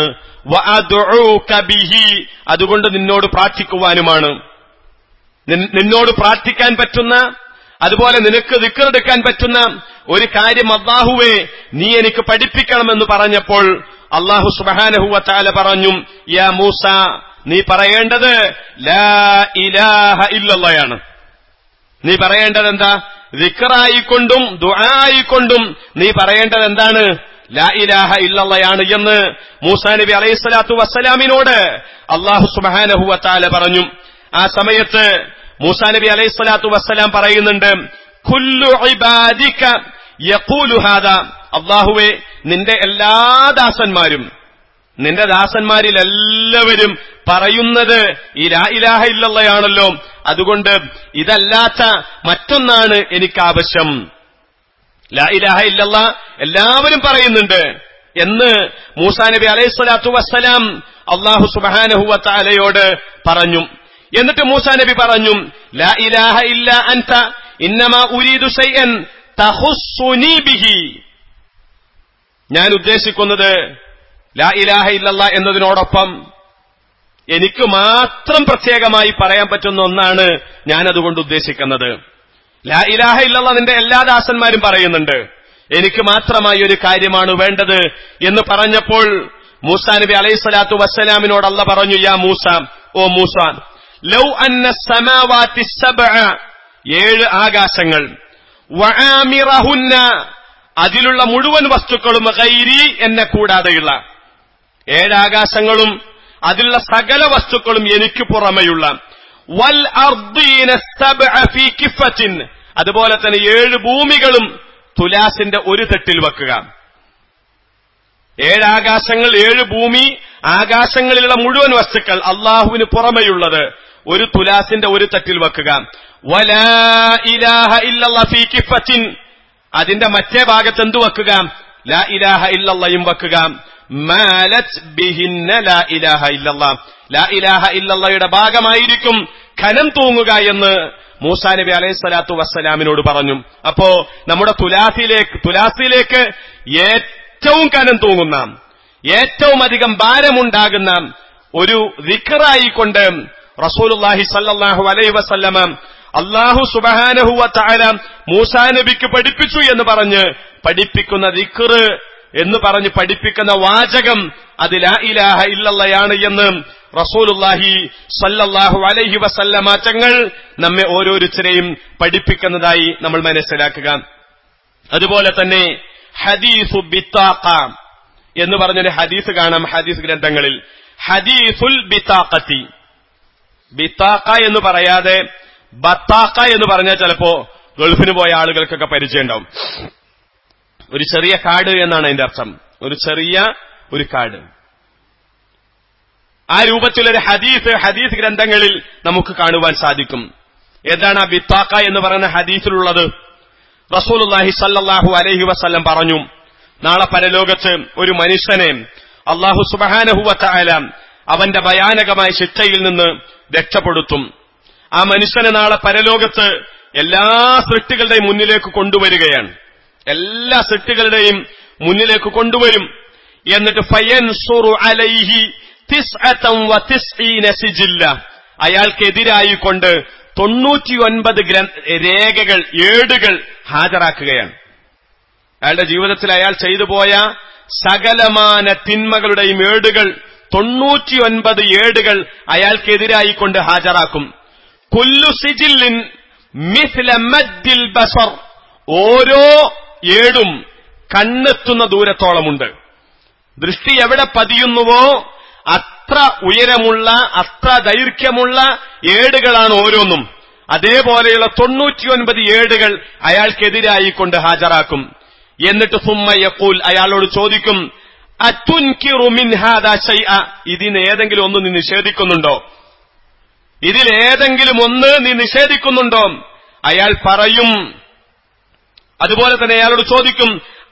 ബിഹി അതുകൊണ്ട് നിന്നോട് പ്രാർത്ഥിക്കുവാനുമാണ് നിന്നോട് പ്രാർത്ഥിക്കാൻ പറ്റുന്ന അതുപോലെ നിനക്ക് ദിക്കറെടുക്കാൻ പറ്റുന്ന ഒരു കാര്യം അള്ളാഹുവെ നീ എനിക്ക് പഠിപ്പിക്കണമെന്ന് പറഞ്ഞപ്പോൾ അള്ളാഹു സുബാനഹുവ താല പറഞ്ഞു യാ മൂസ നീ പറയേണ്ടത് ലാ ഇലാഹ ഇല്ലല്ലയാണ് നീ പറയേണ്ടത് എന്താ വിക്റായിക്കൊണ്ടും ദുആയിക്കൊണ്ടും നീ പറയേണ്ടത് എന്താണ് ലാ ഇലാഹ ഇല്ലല്ലയാണ് എന്ന് മൂസാ നബി അലൈഹി സ്വലാത്തു വസ്സലാമിനോട് അള്ളാഹു സുബാനഹു വത്താല പറഞ്ഞു ആ സമയത്ത് മൂസാ നബി അലൈഹി സ്വലാത്തു വസ്സലാം പറയുന്നുണ്ട് കുല്ലു ഇബാദിക യഖൂലു ഹാദാ അള്ളാഹുവെ നിന്റെ എല്ലാ ദാസന്മാരും നിന്റെ ദാസന്മാരിൽ എല്ലാവരും പറയുന്നത് ഈ ലാ ഇലാഹ ഇല്ലല്ലയാണല്ലോ അതുകൊണ്ട് ഇതല്ലാത്ത മറ്റൊന്നാണ് എനിക്ക് ആവശ്യം ലാ ഇലാഹ ഇല്ലല്ല എല്ലാവരും പറയുന്നുണ്ട് എന്ന് മൂസാ നബി അലൈഹി സ്വലാത്തു വസ്സലാം അള്ളാഹു സുബാനഹുവ താലയോട് പറഞ്ഞു എന്നിട്ട് മൂസാ നബി പറഞ്ഞു ലാ ഇലാഹ ഇല്ല അൻത ഇന്നമാ ഉരീദു ശൈഅൻ തഹുസ്സുനി ബിഹി ഞാൻ ഉദ്ദേശിക്കുന്നത് ലാ ഇലാഹ ഇല്ലല്ല എന്നതിനോടൊപ്പം എനിക്ക് മാത്രം പ്രത്യേകമായി പറയാൻ പറ്റുന്ന ഒന്നാണ് ഞാൻ അതുകൊണ്ട് ഉദ്ദേശിക്കുന്നത് ലാ ഇലാഹ ഇല്ലല്ല നിന്റെ എല്ലാ ദാസന്മാരും പറയുന്നുണ്ട് എനിക്ക് മാത്രമായി ഒരു കാര്യമാണ് വേണ്ടത് എന്ന് പറഞ്ഞപ്പോൾ മൂസാ നബി അലൈഹി സ്വലാത്തു വസ്സലാമിനോട് അല്ല പറഞ്ഞു യാ മൂസ ഓ മൂസ ലൗ അന്ന സമാവാത്തി സബ്അ ഏഴ് ആകാശങ്ങൾ വആമിറഹുന്ന അതിലുള്ള മുഴുവൻ വസ്തുക്കളും ഗൈരി എന്നെ കൂടാതെയുള്ള ഏഴാകാശങ്ങളും അതിലുള്ള സകല വസ്തുക്കളും എനിക്ക് പുറമെയുള്ള വൽ അർദീന സബ്അ ഫീ കിഫത്തിൻ അതുപോലെ തന്നെ ഏഴ് ഭൂമികളും തുലാസിന്റെ ഒരു തെട്ടിൽ വെക്കുക ഏഴാകാശങ്ങൾ ഏഴ് ഭൂമി ആകാശങ്ങളിലുള്ള മുഴുവൻ വസ്തുക്കൾ അള്ളാഹുവിന് പുറമെയുള്ളത് ഒരു തുലാസിന്റെ ഒരു തട്ടിൽ വെക്കുക വലാ ഇലാഹ ഇല്ലല്ല ഫീ കിഫത്തിൻ അതിന്റെ മറ്റേ ഭാഗത്ത് എന്തു വെക്കുക ലാ ഇലാഹ ഇല്ലല്ലയും വെക്കുക മാലത് ബിഹിന്ന ലാ ഇലാഹ ഇല്ലല്ല ലാ ഇലാഹ ഇല്ലല്ലയുടെ ഭാഗമായിരിക്കും ഖനം തൂങ്ങുക എന്ന് മൂസാ നബി അലൈഹി സ്വലാത്തു വസ്സലാമിനോട് പറഞ്ഞു അപ്പോ നമ്മുടെ തുലാസിലേക്ക് തുലാസിലേക്ക് ഏറ്റവും കനം തൂങ്ങുന്ന ഏറ്റവും അധികം ഭാരമുണ്ടാകുന്ന ഒരു വിക്കറായിക്കൊണ്ട് റസൂലുല്ലാഹി സല്ലാഹു അലൈഹി വസല്ലമ അള്ളാഹു സുബഹാനഹുവ താര മൂസാ നബിക്ക് പഠിപ്പിച്ചു എന്ന് പറഞ്ഞ് പഠിപ്പിക്കുന്ന ദിക്കറ് എന്ന് പറഞ്ഞ് പഠിപ്പിക്കുന്ന വാചകം അത് ലാ ഇലാഹ ഇല്ലല്ലയാണ് എന്ന് റസൂലുല്ലാഹി സല്ലല്ലാഹു അലൈഹി വസല്ലമ തങ്ങൾ നമ്മെ ഓരോരുത്തരെയും പഠിപ്പിക്കുന്നതായി നമ്മൾ മനസ്സിലാക്കുക അതുപോലെ തന്നെ ഹദീസു ബിത്താഖ എന്ന് പറഞ്ഞൊരു ഹദീസ് കാണാം ഹദീസ് ഗ്രന്ഥങ്ങളിൽ ഹദീസുൽ ബിത്താഖത്തി ബിത്താഖ എന്ന് പറയാതെ ബത്താഖ എന്ന് പറഞ്ഞാൽ ചിലപ്പോ ഗൾഫിന് പോയ ആളുകൾക്കൊക്കെ പരിചയം ഉണ്ടാവും ഒരു ചെറിയ കാട് എന്നാണ് അതിന്റെ അർത്ഥം ഒരു ചെറിയ ഒരു കാട് ആ രൂപത്തിലൊരു ഹദീസ് ഹദീസ് ഗ്രന്ഥങ്ങളിൽ നമുക്ക് കാണുവാൻ സാധിക്കും എന്താണ് ആ ബിത്താക്ക എന്ന് പറയുന്ന ഹദീസിലുള്ളത് റസൂലുല്ലാഹി സല്ലല്ലാഹു അലൈഹി വസല്ലം പറഞ്ഞു നാളെ പരലോകത്ത് ഒരു മനുഷ്യനെ അള്ളാഹു സുബഹാനഹുവല അവന്റെ ഭയാനകമായ ശിക്ഷയിൽ നിന്ന് രക്ഷപ്പെടുത്തും ആ മനുഷ്യനെ നാളെ പരലോകത്ത് എല്ലാ സൃഷ്ടികളുടെയും മുന്നിലേക്ക് കൊണ്ടുവരികയാണ് എല്ലാ സൃഷ്ടികളുടെയും മുന്നിലേക്ക് കൊണ്ടുവരും എന്നിട്ട് ഫയൻ അലൈഹി തിസ്അതം വ തിസ്ഈന സിജില്ല അയാൾക്കെതിരായി കൊണ്ട് തൊണ്ണൂറ്റിയൊൻപത് രേഖകൾ ഏടുകൾ ഹാജരാക്കുകയാണ് അയാളുടെ ജീവിതത്തിൽ അയാൾ ചെയ്തു പോയ സകലമാന തിന്മകളുടെയും ഏടുകൾ തൊണ്ണൂറ്റിയൊൻപത് ഏടുകൾ അയാൾക്കെതിരായി കൊണ്ട് ഹാജരാക്കും കുല്ലു സിജില്ലിൻ മിസ്ല മദ്ദിൽ ബസർ ഓരോ ഏടും കണ്ണെത്തുന്ന ദൂരത്തോളമുണ്ട് ദൃഷ്ടി എവിടെ പതിയുന്നുവോ അത്ര ഉയരമുള്ള അത്ര ദൈർഘ്യമുള്ള ഏടുകളാണ് ഓരോന്നും അതേപോലെയുള്ള തൊണ്ണൂറ്റിയൊൻപത് ഏടുകൾ അയാൾക്കെതിരായി കൊണ്ട് ഹാജരാക്കും എന്നിട്ട് സുമ്മയക്കൂൽ അയാളോട് ചോദിക്കും ഇതിന് ഏതെങ്കിലും ഒന്ന് നീ നിഷേധിക്കുന്നുണ്ടോ ഇതിലേതെങ്കിലും ഒന്ന് നീ നിഷേധിക്കുന്നുണ്ടോ അയാൾ പറയും അതുപോലെ തന്നെ അയാളോട് ചോദിക്കും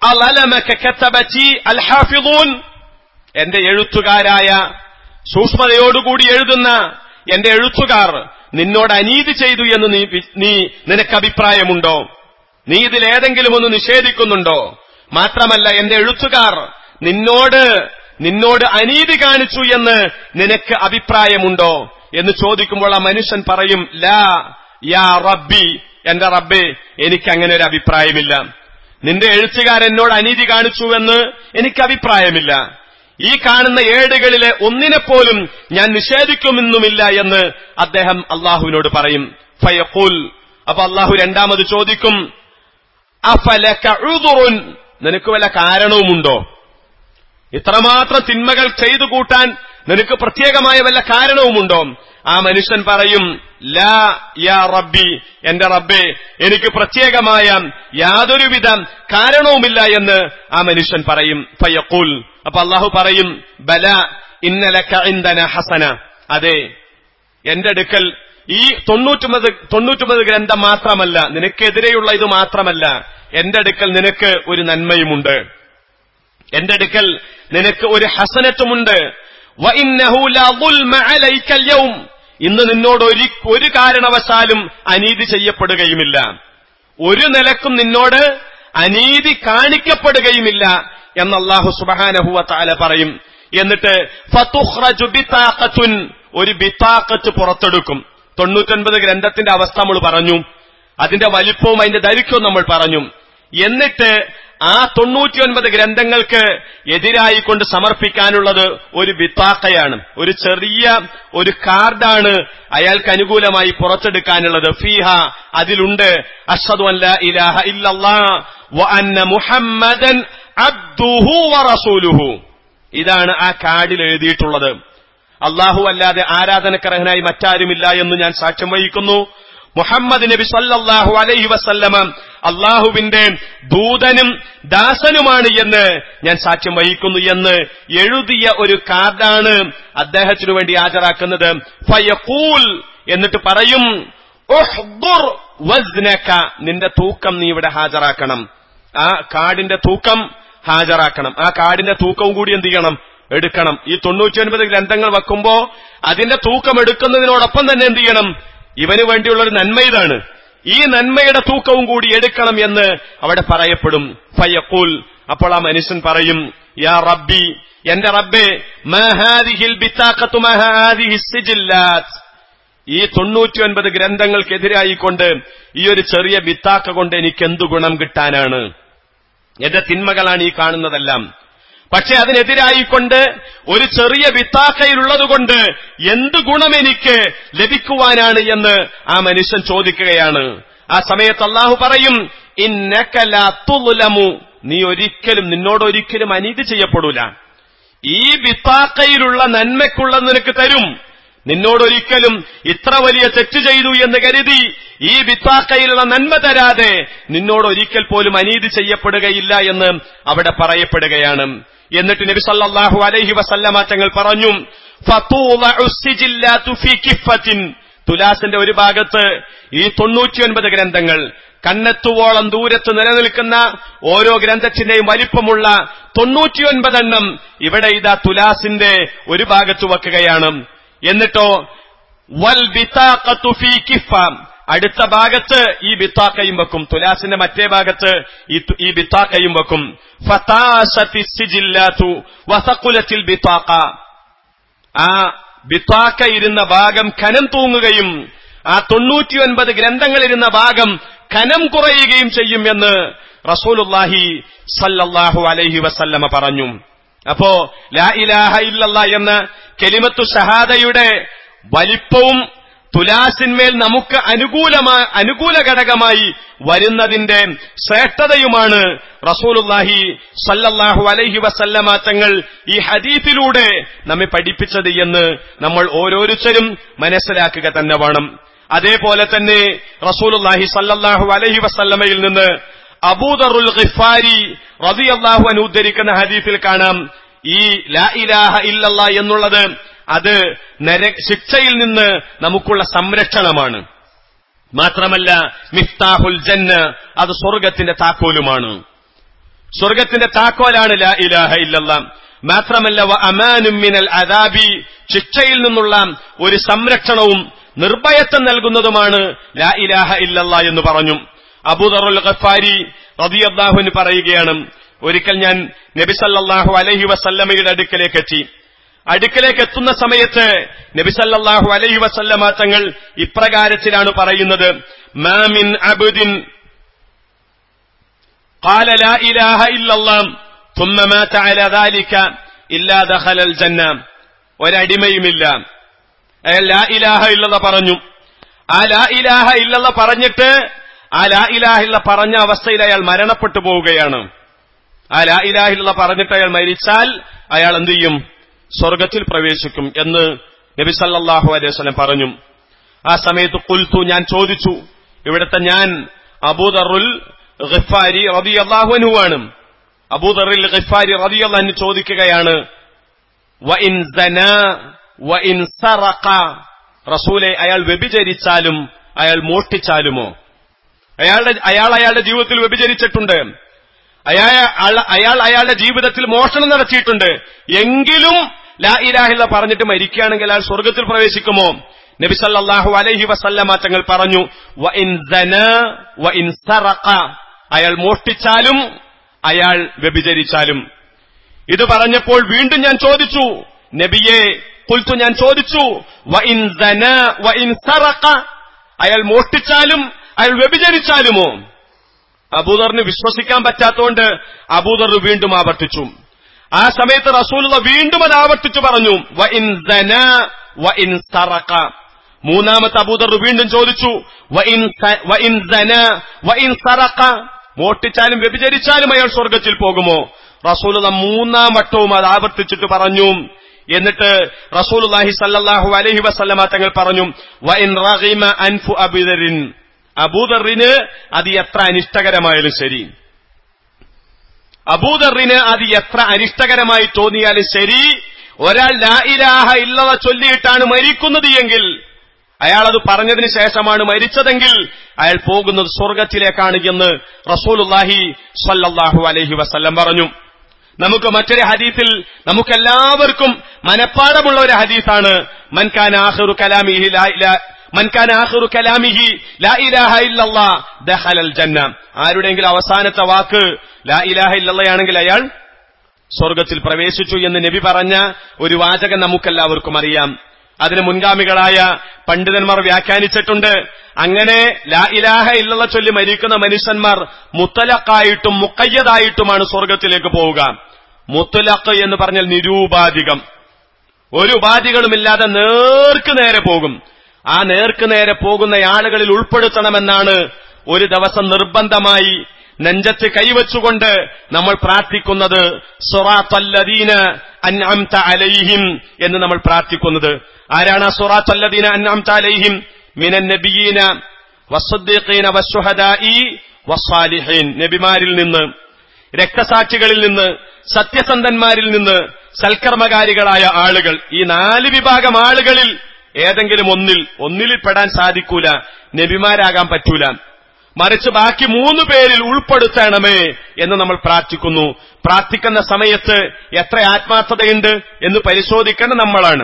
എന്റെ എഴുത്തുകാരായ സൂക്ഷ്മതയോടുകൂടി എഴുതുന്ന എന്റെ എഴുത്തുകാർ നിന്നോട് അനീതി ചെയ്തു എന്ന് നീ നീ നിനക്ക് അഭിപ്രായമുണ്ടോ നീ ഇതിലേതെങ്കിലും ഒന്ന് നിഷേധിക്കുന്നുണ്ടോ മാത്രമല്ല എന്റെ എഴുത്തുകാർ നിന്നോട് നിന്നോട് അനീതി കാണിച്ചു എന്ന് നിനക്ക് അഭിപ്രായമുണ്ടോ എന്ന് ചോദിക്കുമ്പോൾ ആ മനുഷ്യൻ പറയും ലാ യാ റബ്ബി എന്റെ റബ്ബേ എനിക്ക് അങ്ങനെ ഒരു അഭിപ്രായമില്ല നിന്റെ എഴുത്തുകാർ എന്നോട് അനീതി കാണിച്ചുവെന്ന് എനിക്ക് അഭിപ്രായമില്ല ഈ കാണുന്ന ഏടുകളിലെ ഒന്നിനെപ്പോലും ഞാൻ നിഷേധിക്കുമെന്നുമില്ല എന്ന് അദ്ദേഹം അള്ളാഹുവിനോട് പറയും ഫയഖുൽ അപ്പൊ അള്ളാഹു രണ്ടാമത് ചോദിക്കും അഫലക ഉദുറുൻ നിനക്ക് വല്ല കാരണവുമുണ്ടോ ഇത്രമാത്രം തിന്മകൾ ചെയ്തു കൂട്ടാൻ നിനക്ക് പ്രത്യേകമായ വല്ല കാരണവുമുണ്ടോ ആ മനുഷ്യൻ പറയും ലാ യാ റബ്ബി എന്റെ റബ്ബെ എനിക്ക് പ്രത്യേകമായ യാതൊരുവിധ കാരണവുമില്ല എന്ന് ആ മനുഷ്യൻ പറയും ഫയഖുൽ അപ്പൊ അള്ളാഹു പറയും ബല ഇന്നലക്ക ഇന്ധന ഹസന അതെ എന്റെ അടുക്കൽ ഈ തൊണ്ണൂറ്റൊമ്പത് തൊണ്ണൂറ്റൊമ്പത് ഗ്രന്ഥം മാത്രമല്ല നിനക്കെതിരെയുള്ള ഇത് മാത്രമല്ല എന്റെ അടുക്കൽ നിനക്ക് ഒരു നന്മയുമുണ്ട് എന്റെ അടുക്കൽ നിനക്ക് ഒരു ഹസനത്തുമുണ്ട് ഇന്ന് നിന്നോട് ഒരു ഒരു കാരണവശാലും അനീതി ചെയ്യപ്പെടുകയുമില്ല ഒരു നിലക്കും നിന്നോട് അനീതി കാണിക്കപ്പെടുകയുമില്ല എന്ന് അള്ളാഹു സുബഹാനഹുവ താല പറയും എന്നിട്ട് ഫതുഹ്റജു ബിത്താഖത്തുൻ ഒരു ബിത്താഖത്ത് പുറത്തെടുക്കും തൊണ്ണൂറ്റൊൻപത് ഗ്രന്ഥത്തിന്റെ അവസ്ഥ നമ്മൾ പറഞ്ഞു അതിന്റെ വലിപ്പവും അതിന്റെ ദൈർഘ്യവും നമ്മൾ പറഞ്ഞു എന്നിട്ട് ആ തൊണ്ണൂറ്റിയൊൻപത് ഗ്രന്ഥങ്ങൾക്ക് എതിരായി കൊണ്ട് സമർപ്പിക്കാനുള്ളത് ഒരു ബിത്താക്കയാണ് ഒരു ചെറിയ ഒരു കാർഡാണ് അയാൾക്ക് അനുകൂലമായി പുറത്തെടുക്കാനുള്ളത് ഫീഹ അതിലുണ്ട് അഷദു അല്ല ഇലാഹ ഇല്ലല്ലാ വ അന്ന മുഹമ്മദൻ അബ്ദുഹു വ റസൂലുഹു ഇതാണ് ആ കാർഡിൽ എഴുതിയിട്ടുള്ളത് അള്ളാഹു അല്ലാതെ ആരാധനക്കർഹനായി മറ്റാരുമില്ല എന്ന് ഞാൻ സാക്ഷ്യം വഹിക്കുന്നു മുഹമ്മദ് നബി സല്ലല്ലാഹു അലൈഹി വസല്ലമ അള്ളാഹുവിന്റെ ദൂതനും ദാസനുമാണ് എന്ന് ഞാൻ സാക്ഷ്യം വഹിക്കുന്നു എന്ന് എഴുതിയ ഒരു കാർഡാണ് അദ്ദേഹത്തിനു വേണ്ടി ഹാജരാക്കുന്നത് ഫയഖൂൽ എന്നിട്ട് പറയും ഉഹ്ദുർ വസ്നക നിന്റെ തൂക്കം നീ ഇവിടെ ഹാജരാക്കണം ആ കാർഡിന്റെ തൂക്കം ഹാജരാക്കണം ആ കാർഡിന്റെ തൂക്കവും കൂടി എന്ത് ചെയ്യണം എടുക്കണം ഈ തൊണ്ണൂറ്റിയൊൻപത് ഗ്രന്ഥങ്ങൾ വെക്കുമ്പോ അതിന്റെ തൂക്കം എടുക്കുന്നതിനോടൊപ്പം തന്നെ എന്ത് ചെയ്യണം ഇവന് വേണ്ടിയുള്ള ഒരു നന്മ ഇതാണ് ഈ നന്മയുടെ തൂക്കവും കൂടി എടുക്കണം എന്ന് അവിടെ പറയപ്പെടും ഫയഖൂൽ അപ്പോൾ ആ മനുഷ്യൻ പറയും യാ റബ്ബി എന്റെ റബ്ബേ മഹാദിഹിൽ ബിത്താക്കത്തു മഹാദിഹി സിജില്ലാത്ത് ഈ തൊണ്ണൂറ്റിയൊൻപത് ഗ്രന്ഥങ്ങൾക്കെതിരായിക്കൊണ്ട് ഈ ഒരു ചെറിയ ബിത്താക്ക കൊണ്ട് എനിക്ക് എന്തു ഗുണം കിട്ടാനാണ് എന്റെ തിന്മകളാണ് ഈ കാണുന്നതെല്ലാം പക്ഷെ അതിനെതിരായിക്കൊണ്ട് ഒരു ചെറിയ വിത്താക്കയിലുള്ളതുകൊണ്ട് എന്ത് ഗുണം എനിക്ക് ലഭിക്കുവാനാണ് എന്ന് ആ മനുഷ്യൻ ചോദിക്കുകയാണ് ആ സമയത്ത് അള്ളാഹു പറയും ഇന്നക്കലു നീ ഒരിക്കലും നിന്നോട് ഒരിക്കലും അനീതി ചെയ്യപ്പെടൂല ഈ വിത്താക്കയിലുള്ള നന്മയ്ക്കുള്ളത് നിനക്ക് തരും നിന്നോടൊരിക്കലും ഇത്ര വലിയ തെറ്റ് ചെയ്തു എന്ന് കരുതി ഈ വിത്താക്കയിലുള്ള നന്മ തരാതെ നിന്നോടൊരിക്കൽ പോലും അനീതി ചെയ്യപ്പെടുകയില്ല എന്ന് അവിടെ പറയപ്പെടുകയാണ് എന്നിട്ട് നബി സല്ലല്ലാഹു അലൈഹി വസല്ലമ തങ്ങൾ പറഞ്ഞു ഫതൂളഉ സിജില്ലാതു ഫീ കിഫത്തിൻ തുലാസിന്റെ ഒരു ഭാഗത്ത് ഈ തൊണ്ണൂറ്റിയൊൻപത് ഗ്രന്ഥങ്ങൾ കണ്ണെത്തുവോളം ദൂരത്ത് നിലനിൽക്കുന്ന ഓരോ ഗ്രന്ഥത്തിന്റെയും വലിപ്പമുള്ള തൊണ്ണൂറ്റിയൊൻപതെണ്ണം ഇവിടെ ഇതാ തുലാസിന്റെ ഒരു ഭാഗത്ത് വെക്കുകയാണ് എന്നിട്ടോ വൽ ബിതാഖത്തു ഫീ കിഫ അടുത്ത ഭാഗത്ത് ഈ ബിത്താക്കയും വെക്കും തുലാസിന്റെ മറ്റേ ഭാഗത്ത് ഈ തു- ഈ ബിത്താക്കയും വെക്കും ഫതാസത്തി സിജില്ലാതു വസഖുലത്തിൽ ബിത്താക്ക ആ ബിത്താക്ക ഇരുന്ന ഭാഗം കനം തൂങ്ങുകയും ആ തൊണ്ണൂറ്റിയൊൻപത് ഗ്രന്ഥങ്ങൾ ഇരുന്ന ഭാഗം കനം കുറയുകയും ചെയ്യും എന്ന് റസൂലുല്ലാഹി സല്ലല്ലാഹു അലൈഹി വസല്ലമ പറഞ്ഞു അപ്പോ ലാ ഇലാഹ ഇല്ലല്ല എന്ന കെലിമത്തു ഷഹാദയുടെ വലിപ്പവും തുലാസിന്മേൽ നമുക്ക് അനുകൂലമാ അനുകൂല ഘടകമായി വരുന്നതിന്റെ ശ്രേഷ്ഠതയുമാണ് റസൂലുല്ലാഹി സല്ലല്ലാഹു അലൈഹി വസല്ലമ തങ്ങൾ ഈ ഹദീഫിലൂടെ നമ്മെ പഠിപ്പിച്ചത് എന്ന് നമ്മൾ ഓരോരുത്തരും മനസ്സിലാക്കുക തന്നെ വേണം അതേപോലെ തന്നെ റസൂലുല്ലാഹി സല്ലല്ലാഹു അലൈഹി വസല്ലമയിൽ നിന്ന് അബൂദറുൽ ഖിഫാരി റളിയല്ലാഹു അൻഹു ഉദ്ധരിക്കുന്ന ഹദീസിൽ കാണാം ഈ ലാ ഇലാഹ ഇല്ലല്ലാ എന്നുള്ളത് അത് നര ശിക്ഷയിൽ നിന്ന് നമുക്കുള്ള സംരക്ഷണമാണ് മാത്രമല്ല മിഫ്താഹുൽ ജന്ന അത് സ്വർഗത്തിന്റെ താക്കോലുമാണ് സ്വർഗത്തിന്റെ താക്കോലാണ് ലാ ഇലാഹ ഇല്ലല്ലാ മാത്രമല്ല വ അമാനും മിനൽ അദാബി ശിക്ഷയിൽ നിന്നുള്ള ഒരു സംരക്ഷണവും നിർഭയത്വം നൽകുന്നതുമാണ് ലാ ഇലാഹ ഇല്ലല്ലാ എന്ന് പറഞ്ഞു അബൂദറുൽ ഖഫാരി റളിയല്ലാഹുവിന് പറയുകയാണ് ഒരിക്കൽ ഞാൻ നബി സല്ലല്ലാഹു അലൈഹി വസല്ലമയുടെ അടുക്കലേക്ക് എത്തി അടുക്കലേക്ക് എത്തുന്ന സമയത്ത് നബി സല്ലല്ലാഹു അലൈഹി വസല്ലമ തങ്ങൾ ഇപ്രകാരത്തിലാണ് പറയുന്നത് മാമിൻ അബുദിൻ قال لا إله إلا الله ثم مات على ذلك إلا دخل الجنة ഒരടിമയുമില്ല അയാൾ ലാ ഇലാഹ ഇല്ലല്ല പറഞ്ഞു ആ ലാ ഇലാഹ ഇല്ലല്ല പറഞ്ഞിട്ട് ആ ലാ ഇലാഹ ഇല്ല പറഞ്ഞ അവസ്ഥയിൽ അയാൾ മരണപ്പെട്ടു പോവുകയാണ് ആ ലാ ഇലാഹ ഇല്ല പറഞ്ഞിട്ട് അയാൾ മരിച്ചാൽ അയാൾ എന്ത് ചെയ്യും സ്വർഗത്തിൽ പ്രവേശിക്കും എന്ന് നബി സല്ലല്ലാഹു അലൈഹി വസല്ലം പറഞ്ഞു ആ സമയത്ത് കുൽത്തു ഞാൻ ചോദിച്ചു ഇവിടുത്തെ ഞാൻ അബൂദറുൽ ഖിഫാരി റളിയല്ലാഹു അൻഹു ആണ് അബൂദറുൽ ഖിഫാരി റളിയല്ലാഹു അൻഹു ചോദിക്കുകയാണ് വഇൻ സനാ വഇൻ സറഖ റസൂലെ അയാൾ വ്യഭിചരിച്ചാലും അയാൾ മോഷ്ടിച്ചാലുമോ അയാളുടെ അയാൾ അയാളുടെ ജീവിതത്തിൽ വ്യഭിചരിച്ചിട്ടുണ്ട് അയാൾ അയാൾ അയാളുടെ ജീവിതത്തിൽ മോഷണം നടത്തിയിട്ടുണ്ട് എങ്കിലും ലാ ഇലാഹില്ല പറഞ്ഞിട്ട് മരിക്കുകയാണെങ്കിൽ അയാൾ സ്വർഗത്തിൽ പ്രവേശിക്കുമോ നബി സല്ലല്ലാഹു അലൈഹി വസല്ലമ തങ്ങൾ പറഞ്ഞു വ ഇൻ സനാ വ ഇൻ സറഖ അയാൾ മോഷ്ടിച്ചാലും അയാൾ വ്യഭിചരിച്ചാലും ഇത് പറഞ്ഞപ്പോൾ വീണ്ടും ഞാൻ ചോദിച്ചു നബിയെ കുൽത്തു ഞാൻ ചോദിച്ചു വ ഇൻ സനാ വ ഇൻ സറഖ അയാൾ മോഷ്ടിച്ചാലും അയാൾ വ്യഭിചരിച്ചാലുമോ അബൂദറിന് വിശ്വസിക്കാൻ പറ്റാത്തോണ്ട് അബൂദർ വീണ്ടും ആവർത്തിച്ചു ആ സമയത്ത് റസൂലുള്ള വീണ്ടും അത് ആവർത്തിച്ചു പറഞ്ഞു വ ഇൻ സനാ വ ഇൻ സറഖ മൂന്നാമത്തെ അബൂദർ വീണ്ടും ചോദിച്ചു വ ഇൻ സ- വ ഇൻ സനാ വ ഇൻ സറഖ മോട്ടിച്ചാലും വ്യഭിചരിച്ചാലും അയാൾ സ്വർഗത്തിൽ പോകുമോ റസൂലുള്ള മൂന്നാം വട്ടവും അത് ആവർത്തിച്ചിട്ട് പറഞ്ഞു എന്നിട്ട് റസൂലുള്ളാഹി സല്ലല്ലാഹു അലൈഹി വസല്ലമ തങ്ങൾ പറഞ്ഞു വ ഇൻ റഗിമ അൻഫു അബൂദറിൻ അബൂദറിന് അത് എത്ര അനിഷ്ടകരമായാലും ശരി അബൂദറിന് അത് എത്ര അനിഷ്ടകരമായി തോന്നിയാലും ശരി ഒരാൾ ലാ ഇലാഹ ഇല്ലത ചൊല്ലിയിട്ടാണ് മരിക്കുന്നത് എങ്കിൽ അയാൾ അത് പറഞ്ഞതിന് ശേഷമാണ് മരിച്ചതെങ്കിൽ അയാൾ പോകുന്നത് സ്വർഗത്തിലേക്കാണ് എന്ന് റസൂലുള്ളാഹി സ്വല്ലല്ലാഹു അലൈഹി വസല്ലം പറഞ്ഞു നമുക്ക് മറ്റൊരു ഹദീസിൽ നമുക്കെല്ലാവർക്കും മനഃപ്പാടമുള്ള ഒരു ഹദീസാണ് മൻകാന ആഖിറു കലാമിഹി ലാ ഇലാ മൻകാന ആഖിറു കലാമിഹി ലാ ഇലാഹ ഇല്ലല്ലാ ദഖലൽ ജന്ന ആരുടെയെങ്കിലും അവസാനത്തെ വാക്ക് ലാ ഇലാഹ ഇല്ലല്ലയാണെങ്കിൽ അയാൾ സ്വർഗത്തിൽ പ്രവേശിച്ചു എന്ന് നബി പറഞ്ഞ ഒരു വാചകം നമുക്കെല്ലാവർക്കും അറിയാം അതിന് മുൻഗാമികളായ പണ്ഡിതന്മാർ വ്യാഖ്യാനിച്ചിട്ടുണ്ട് അങ്ങനെ ലാ ഇലാഹ ഇല്ലല്ല ചൊല്ലി മരിക്കുന്ന മനുഷ്യന്മാർ മുത്തലക്കായിട്ടും മുക്കയ്യതായിട്ടുമാണ് സ്വർഗത്തിലേക്ക് പോവുക മുത്തലക്ക് എന്ന് പറഞ്ഞാൽ നിരൂപാധികം ഒരു ഉപാധികളുമില്ലാതെ നേർക്ക് നേരെ പോകും ആ നേർക്ക് നേരെ പോകുന്ന ആളുകളിൽ ഉൾപ്പെടുത്തണമെന്നാണ് ഒരു ദിവസം നിർബന്ധമായി നെഞ്ചത്ത് കൈവച്ചുകൊണ്ട് നമ്മൾ പ്രാർത്ഥിക്കുന്നത് സൊറാത്തല്ലദീന അൻഅംത അലൈഹിം എന്ന് നമ്മൾ പ്രാർത്ഥിക്കുന്നത് ആരാണ് ആ സൊറാത്തല്ലദീന അൻഅംത അലൈഹിം മിനൻ നബിയീന വസ്സുദ്ദീഖീന വസ്സുഹദായി വസ്സാലിഹീൻ നബിമാരിൽ നിന്ന് രക്തസാക്ഷികളിൽ നിന്ന് സത്യസന്ധന്മാരിൽ നിന്ന് സൽക്കർമ്മകാരികളായ ആളുകൾ ഈ നാല് വിഭാഗം ആളുകളിൽ ഏതെങ്കിലും ഒന്നിൽ ഒന്നിൽ പെടാൻ സാധിക്കൂല നബിമാരാകാൻ പറ്റൂല മറിച്ച് ബാക്കി മൂന്ന് പേരിൽ ഉൾപ്പെടുത്തണമേ എന്ന് നമ്മൾ പ്രാർത്ഥിക്കുന്നു പ്രാർത്ഥിക്കുന്ന സമയത്ത് എത്ര ആത്മാർത്ഥതയുണ്ട് എന്ന് പരിശോധിക്കേണ്ട നമ്മളാണ്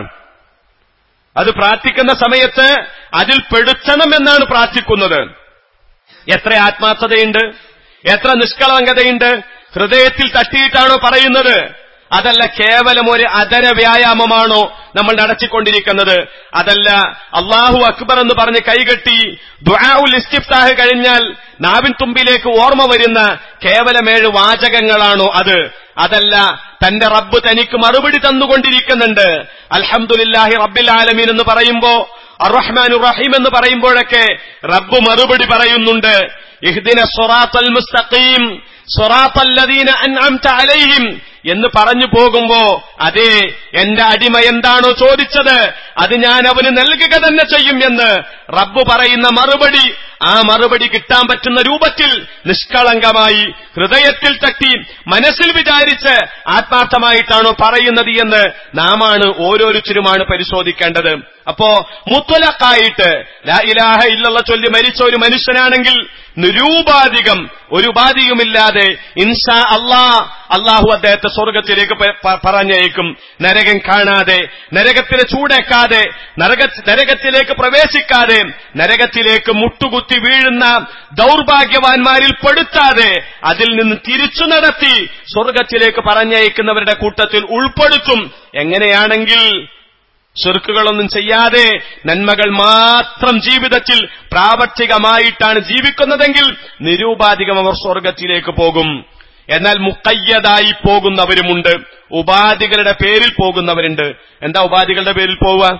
അത് പ്രാർത്ഥിക്കുന്ന സമയത്ത് അതിൽ പെടുത്തണം എന്നാണ് പ്രാർത്ഥിക്കുന്നത് എത്ര ആത്മാർത്ഥതയുണ്ട് എത്ര നിഷ്കളങ്കതയുണ്ട് ഹൃദയത്തിൽ തട്ടിയിട്ടാണോ പറയുന്നത് അതല്ല കേവലം ഒരു അതര വ്യായാമമാണോ നമ്മൾ നടത്തിക്കൊണ്ടിരിക്കുന്നത് അതല്ല അള്ളാഹു അക്ബർ എന്ന് പറഞ്ഞ് കൈകെട്ടി ദുആഉൽ ഇസ്തിഫ്താഹ് കഴിഞ്ഞാൽ നാവിൻ തുമ്പിലേക്ക് ഓർമ്മ വരുന്ന കേവലമേഴ് വാചകങ്ങളാണോ അത് അതല്ല തന്റെ റബ്ബ് തനിക്ക് മറുപടി തന്നുകൊണ്ടിരിക്കുന്നുണ്ട് അൽഹംദുലില്ലാഹി റബ്ബിൽ ആലമീൻ എന്ന് പറയുമ്പോ അറഹ്മാൻ റഹീം എന്ന് പറയുമ്പോഴൊക്കെ റബ്ബ് മറുപടി പറയുന്നുണ്ട് ഇഹ്ദിന സ്വറാത്തൽ മുസ്തഖീം സ്വറാത്തല്ലദീന അൻഅംത അലൈഹിം എന്ന് പറഞ്ഞു പോകുമ്പോ അതെ എന്റെ അടിമ എന്താണോ ചോദിച്ചത് അത് ഞാൻ അവന് നൽകുക തന്നെ ചെയ്യും എന്ന് റബ്ബ് പറയുന്ന മറുപടി ആ മറുപടി കിട്ടാൻ പറ്റുന്ന രൂപത്തിൽ നിഷ്കളങ്കമായി ഹൃദയത്തിൽ തട്ടി മനസ്സിൽ വിചാരിച്ച് ആത്മാർത്ഥമായിട്ടാണോ പറയുന്നത് എന്ന് നാമാണ് ഓരോരുത്തരുമാണ് പരിശോധിക്കേണ്ടത് അപ്പോ മുത്തലക്കായിട്ട് ലാ ഇലാഹ ഇല്ലല്ല ചൊല്ലി മരിച്ച ഒരു മനുഷ്യനാണെങ്കിൽ നിരൂപാധികം ഒരു ഉപാധിയുമില്ലാതെ ഇൻഷാ അള്ളാ അള്ളാഹു അദ്ദേഹത്തെ സ്വർഗത്തിലേക്ക് പ- പ- പറഞ്ഞയക്കും നരകം കാണാതെ നരകത്തിലെ ചൂടേക്കാതെ നരക നരകത്തിലേക്ക് പ്രവേശിക്കാതെ നരകത്തിലേക്ക് മുട്ടുകുത്തി വീഴുന്ന ദൗർഭാഗ്യവാന്മാരിൽ പെടുത്താതെ അതിൽ നിന്ന് തിരിച്ചു നടത്തി സ്വർഗത്തിലേക്ക് പറഞ്ഞയക്കുന്നവരുടെ കൂട്ടത്തിൽ ഉൾപ്പെടുത്തും എങ്ങനെയാണെങ്കിൽ ചെറുക്കുകളൊന്നും ചെയ്യാതെ നന്മകൾ മാത്രം ജീവിതത്തിൽ പ്രാവർത്തികമായിട്ടാണ് ജീവിക്കുന്നതെങ്കിൽ നിരൂപാധികം അവർ സ്വർഗത്തിലേക്ക് പോകും എന്നാൽ മുക്കയ്യതായി പോകുന്നവരുമുണ്ട് ഉപാധികളുടെ പേരിൽ പോകുന്നവരുണ്ട് എന്താ ഉപാധികളുടെ പേരിൽ പോവുക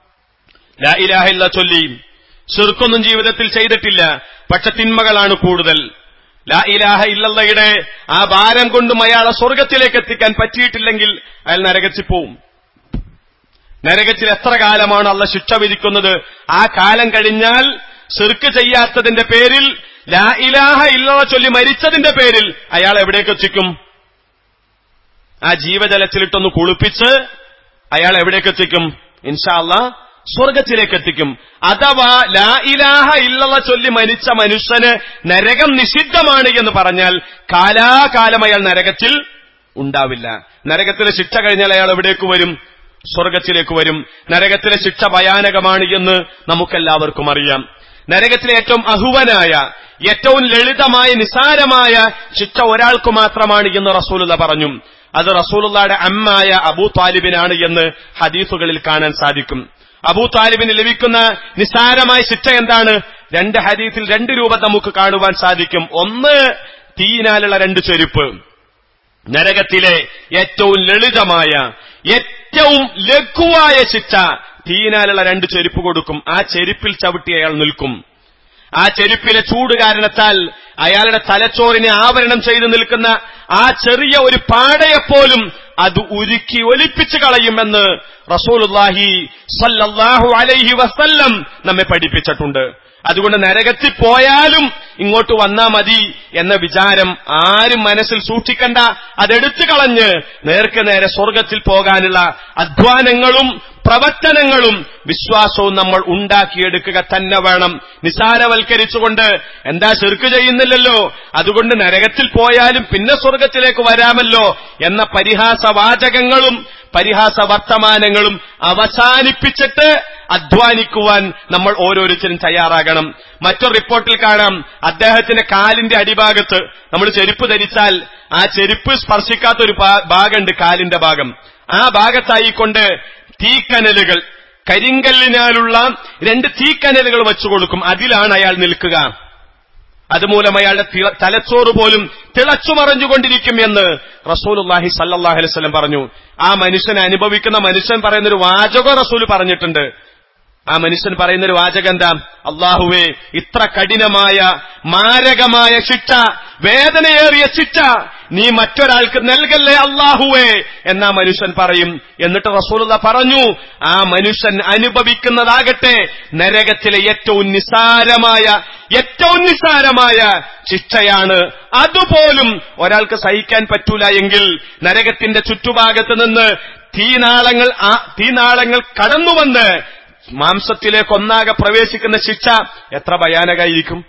ലാ ഇലാഹ ഇല്ല ചൊല്ലി ചെറുക്കൊന്നും ജീവിതത്തിൽ ചെയ്തിട്ടില്ല പക്ഷെ തിന്മകളാണ് കൂടുതൽ ലാ ഇലാഹ ഇല്ലല്ലയുടെ ആ ഭാരം കൊണ്ടും അയാളെ സ്വർഗത്തിലേക്ക് എത്തിക്കാൻ പറ്റിയിട്ടില്ലെങ്കിൽ അയാൾ നരകത്തിൽ പോവും നരകത്തിൽ എത്ര കാലമാണ് അള്ള ശിക്ഷ വിധിക്കുന്നത് ആ കാലം കഴിഞ്ഞാൽ ശിർക്ക് ചെയ്യാത്തതിന്റെ പേരിൽ ലാ ഇലാഹ ഇല്ലവ ചൊല്ലി മരിച്ചതിന്റെ പേരിൽ അയാൾ എവിടേക്ക് എത്തിക്കും ആ ജീവജലത്തിലിട്ടൊന്ന് കുളിപ്പിച്ച് അയാൾ എവിടേക്ക് എത്തിക്കും ഇൻഷാല്ല സ്വർഗത്തിലേക്ക് എത്തിക്കും അഥവാ ലാ ഇലാഹ ഇല്ലവ ചൊല്ലി മരിച്ച മനുഷ്യന് നരകം നിഷിദ്ധമാണ് എന്ന് പറഞ്ഞാൽ കാലാകാലം അയാൾ നരകത്തിൽ ഉണ്ടാവില്ല നരകത്തിലെ ശിക്ഷ കഴിഞ്ഞാൽ അയാൾ എവിടേക്ക് വരും സ്വർഗത്തിലേക്ക് വരും നരകത്തിലെ ശിക്ഷ ഭയാനകമാണ് എന്ന് നമുക്കെല്ലാവർക്കും അറിയാം നരകത്തിലെ ഏറ്റവും അഹുവനായ ഏറ്റവും ലളിതമായ നിസാരമായ ശിക്ഷ ഒരാൾക്ക് മാത്രമാണ് എന്ന് റസൂലുള്ള പറഞ്ഞു അത് റസൂലുള്ളയുടെ അമ്മായ അബൂ താലിബിനാണ് എന്ന് ഹദീസുകളിൽ കാണാൻ സാധിക്കും അബൂ താലിബിന് ലഭിക്കുന്ന നിസാരമായ ശിക്ഷ എന്താണ് രണ്ട് ഹദീസിൽ രണ്ട് രൂപ നമുക്ക് കാണുവാൻ സാധിക്കും ഒന്ന് തീയിനാലുള്ള രണ്ട് ചെരുപ്പ് നരകത്തിലെ ഏറ്റവും ലളിതമായ ഏറ്റവും ലഘുവായ ശിക്ഷ തീനാലുള്ള രണ്ട് ചെരുപ്പ് കൊടുക്കും ആ ചെരുപ്പിൽ ചവിട്ടി അയാൾ നിൽക്കും ആ ചെരുപ്പിലെ ചൂട് കാരണത്താൽ അയാളുടെ തലച്ചോറിനെ ആവരണം ചെയ്തു നിൽക്കുന്ന ആ ചെറിയ ഒരു പാടയെപ്പോലും അത് ഉരുക്കി ഒലിപ്പിച്ചു കളയുമെന്ന് റസൂലുല്ലാഹി സല്ലല്ലാഹു അലൈഹി വസല്ലം നമ്മെ പഠിപ്പിച്ചിട്ടുണ്ട് അതുകൊണ്ട് നരകത്തിൽ പോയാലും ഇങ്ങോട്ട് വന്നാ മതി എന്ന വിചാരം ആരും മനസ്സിൽ സൂക്ഷിക്കണ്ട അതെടുത്തു കളഞ്ഞ് നേർക്ക് നേരെ സ്വർഗത്തിൽ പോകാനുള്ള അധ്വാനങ്ങളും പ്രവർത്തനങ്ങളും വിശ്വാസവും നമ്മൾ ഉണ്ടാക്കിയെടുക്കുക തന്നെ വേണം നിസാരവൽക്കരിച്ചുകൊണ്ട് എന്താ ചെറുക്ക് ചെയ്യുന്നില്ലല്ലോ അതുകൊണ്ട് നരകത്തിൽ പോയാലും പിന്നെ സ്വർഗത്തിലേക്ക് വരാമല്ലോ എന്ന പരിഹാസവാചകങ്ങളും പരിഹാസ വർത്തമാനങ്ങളും അവസാനിപ്പിച്ചിട്ട് അധ്വാനിക്കുവാൻ നമ്മൾ ഓരോരുത്തരും തയ്യാറാകണം മറ്റൊരു റിപ്പോർട്ടിൽ കാണാം അദ്ദേഹത്തിന്റെ കാലിന്റെ അടിഭാഗത്ത് നമ്മൾ ചെരുപ്പ് ധരിച്ചാൽ ആ ചെരുപ്പ് സ്പർശിക്കാത്ത ഒരു ഭാഗമുണ്ട് കാലിന്റെ ഭാഗം ആ ഭാഗത്തായിക്കൊണ്ട് തീക്കനലുകൾ കരിങ്കല്ലിനാലുള്ള രണ്ട് തീക്കനലുകൾ വെച്ചു കൊടുക്കും അതിലാണ് അയാൾ നിൽക്കുക അതുമൂലം അയാളുടെ തിള- തലച്ചോറ് പോലും തിളച്ചു മറഞ്ഞുകൊണ്ടിരിക്കും എന്ന് റസൂലുല്ലാഹി സല്ലാഹു അലൈഹി വസല്ലം പറഞ്ഞു ആ മനുഷ്യൻ അനുഭവിക്കുന്ന മനുഷ്യൻ പറയുന്ന ഒരു വാചകം റസൂൽ പറഞ്ഞിട്ടുണ്ട് ആ മനുഷ്യൻ പറയുന്ന ഒരു വാചകം എന്താ അള്ളാഹുവേ ഇത്ര കഠിനമായ മാരകമായ ശിക്ഷ വേദനയേറിയ ശിക്ഷ നീ മറ്റൊരാൾക്ക് നൽകല്ലേ അള്ളാഹുവേ എന്നാ മനുഷ്യൻ പറയും എന്നിട്ട് റസൂലുള്ള പറഞ്ഞു ആ മനുഷ്യൻ അനുഭവിക്കുന്നതാകട്ടെ നരകത്തിലെ ഏറ്റവും നിസാരമായ ഏറ്റവും നിസാരമായ ശിക്ഷയാണ് അതുപോലും ഒരാൾക്ക് സഹിക്കാൻ പറ്റൂല എങ്കിൽ നരകത്തിന്റെ ചുറ്റുഭാഗത്ത് നിന്ന് തീനാളങ്ങൾ ആ- തീനാളങ്ങൾ കടന്നുവന്ന് മാംസത്തിലേക്ക് ഒന്നാകെ പ്രവേശിക്കുന്ന ശിക്ഷ എത്ര ഭയാനകമായിരിക്കും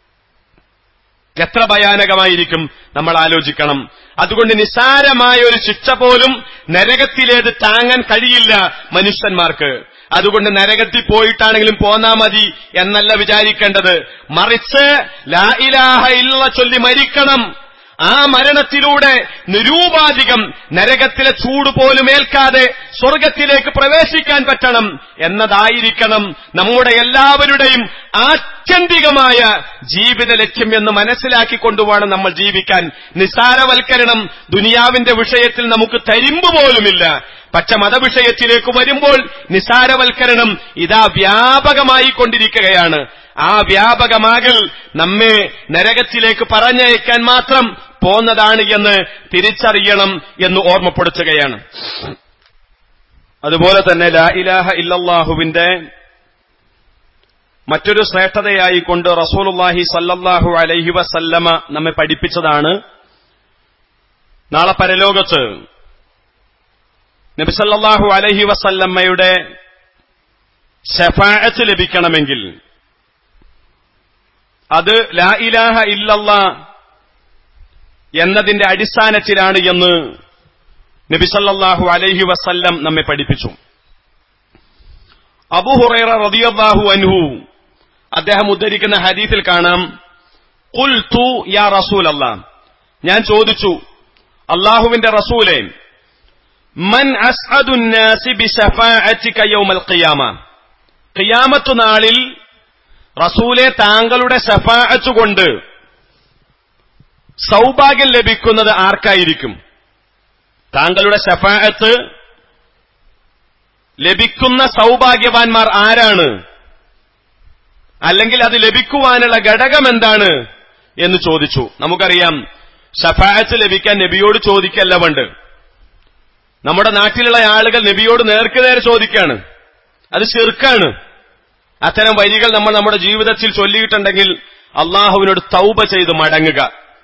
എത്ര ഭയാനകമായിരിക്കും നമ്മൾ ആലോചിക്കണം അതുകൊണ്ട് നിസാരമായ ഒരു ശിക്ഷ പോലും നരകത്തിലേത് താങ്ങാൻ കഴിയില്ല മനുഷ്യന്മാർക്ക് അതുകൊണ്ട് നരകത്തിൽ പോയിട്ടാണെങ്കിലും പോന്നാ മതി എന്നല്ല വിചാരിക്കേണ്ടത് മറിച്ച് ലാ ഇലാഹ ഇല്ല ചൊല്ലി മരിക്കണം ആ മരണത്തിലൂടെ നിരൂപാധികം നരകത്തിലെ ചൂട് പോലും ഏൽക്കാതെ സ്വർഗത്തിലേക്ക് പ്രവേശിക്കാൻ പറ്റണം എന്നതായിരിക്കണം നമ്മുടെ എല്ലാവരുടെയും ആത്യന്തികമായ ജീവിത ലക്ഷ്യം എന്ന് മനസ്സിലാക്കിക്കൊണ്ടുവേണം നമ്മൾ ജീവിക്കാൻ നിസാരവൽക്കരണം ദുനിയാവിന്റെ വിഷയത്തിൽ നമുക്ക് തരിമ്പ് പോലുമില്ല പക്ഷെ മതവിഷയത്തിലേക്ക് വരുമ്പോൾ നിസാരവൽക്കരണം ഇതാ വ്യാപകമായി കൊണ്ടിരിക്കുകയാണ് ആ വ്യാപകമാകൽ നമ്മെ നരകത്തിലേക്ക് പറഞ്ഞയക്കാൻ മാത്രം പോന്നതാണ് എന്ന് തിരിച്ചറിയണം എന്ന് ഓർമ്മപ്പെടുത്തുകയാണ് അതുപോലെ തന്നെ ലാ ഇലാഹ ഇല്ലല്ലാഹുവിന്റെ മറ്റൊരു ശ്രേഷ്ഠതയായി കൊണ്ട് റസൂലുള്ളാഹി സല്ലല്ലാഹു അലൈഹി വസല്ലമ നമ്മെ പഠിപ്പിച്ചതാണ് നാളെ പരലോകത്ത് നബി സല്ലല്ലാഹു അലൈഹി വസല്ലമ്മയുടെ ഷഫാഅത്ത് ലഭിക്കണമെങ്കിൽ അത് ലാ ഇലാഹ ഇല്ലല്ല എന്നതിന്റെ അടിസ്ഥാനത്തിലാണ് എന്ന് നബി സല്ലല്ലാഹു അലൈഹി വസല്ലം നമ്മെ പഠിപ്പിച്ചു അബു ഹുറൈറ റളിയല്ലാഹു അൻഹു അദ്ദേഹം ഉദ്ധരിക്കുന്ന ഹദീസിൽ കാണാം കുൽ തു യാ റസൂൽ ഞാൻ ചോദിച്ചു അള്ളാഹുവിന്റെ റസൂലെ മൻ അസ്അദുന്നാസി ബിശഫാഅതിക യൗമൽ ഖിയാമ ഖിയാമത്ത് നാളിൽ റസൂലെ താങ്കളുടെ ശഫാഅത്ത് കൊണ്ട് സൗഭാഗ്യം ലഭിക്കുന്നത് ആർക്കായിരിക്കും താങ്കളുടെ ശഫാഅത്ത് ലഭിക്കുന്ന സൗഭാഗ്യവാന്മാർ ആരാണ് അല്ലെങ്കിൽ അത് ലഭിക്കുവാനുള്ള ഘടകം എന്താണ് എന്ന് ചോദിച്ചു നമുക്കറിയാം ഷഫായത്ത് ലഭിക്കാൻ നബിയോട് ചോദിക്കല്ല വേണ്ട നമ്മുടെ നാട്ടിലുള്ള ആളുകൾ നബിയോട് നേർക്ക് നേരെ ചോദിക്കാണ് അത് ചെറുക്കാണ് അത്തരം വരികൾ നമ്മൾ നമ്മുടെ ജീവിതത്തിൽ ചൊല്ലിയിട്ടുണ്ടെങ്കിൽ അള്ളാഹുവിനോട് തൗബ ചെയ്ത് മടങ്ങുക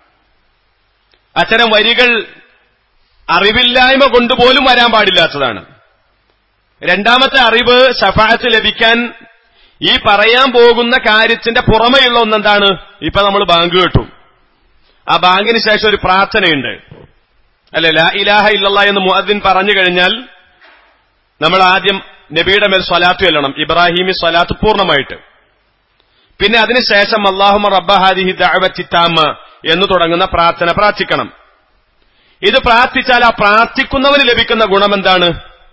അത്തരം വരികൾ അറിവില്ലായ്മ കൊണ്ടുപോലും വരാൻ പാടില്ലാത്തതാണ് രണ്ടാമത്തെ അറിവ് ഷഫായത്ത് ലഭിക്കാൻ ഈ പറയാൻ പോകുന്ന കാര്യത്തിന്റെ പുറമെയുള്ള ഒന്നെന്താണ് ഇപ്പൊ നമ്മൾ ബാങ്ക് കേട്ടു ആ ബാങ്കിന് ശേഷം ഒരു പ്രാർത്ഥനയുണ്ട് അല്ലെ ലാ ഇലാഹ ഇല്ലല്ല എന്ന് മുഅദ്ദിൻ പറഞ്ഞു കഴിഞ്ഞാൽ നമ്മൾ ആദ്യം നബിയുടെ മേൽ സ്വലാത്ത് ചെല്ലണം ഇബ്രാഹിമി സ്വലാത്ത് പൂർണ്ണമായിട്ട് പിന്നെ അതിനുശേഷം അള്ളാഹുമ റബ്ബഹാദിഹി ദഅവത്തിത്താമ എന്ന് തുടങ്ങുന്ന പ്രാർത്ഥന പ്രാർത്ഥിക്കണം ഇത് പ്രാർത്ഥിച്ചാൽ ആ പ്രാർത്ഥിക്കുന്നവന് ലഭിക്കുന്ന ഗുണം എന്താണ്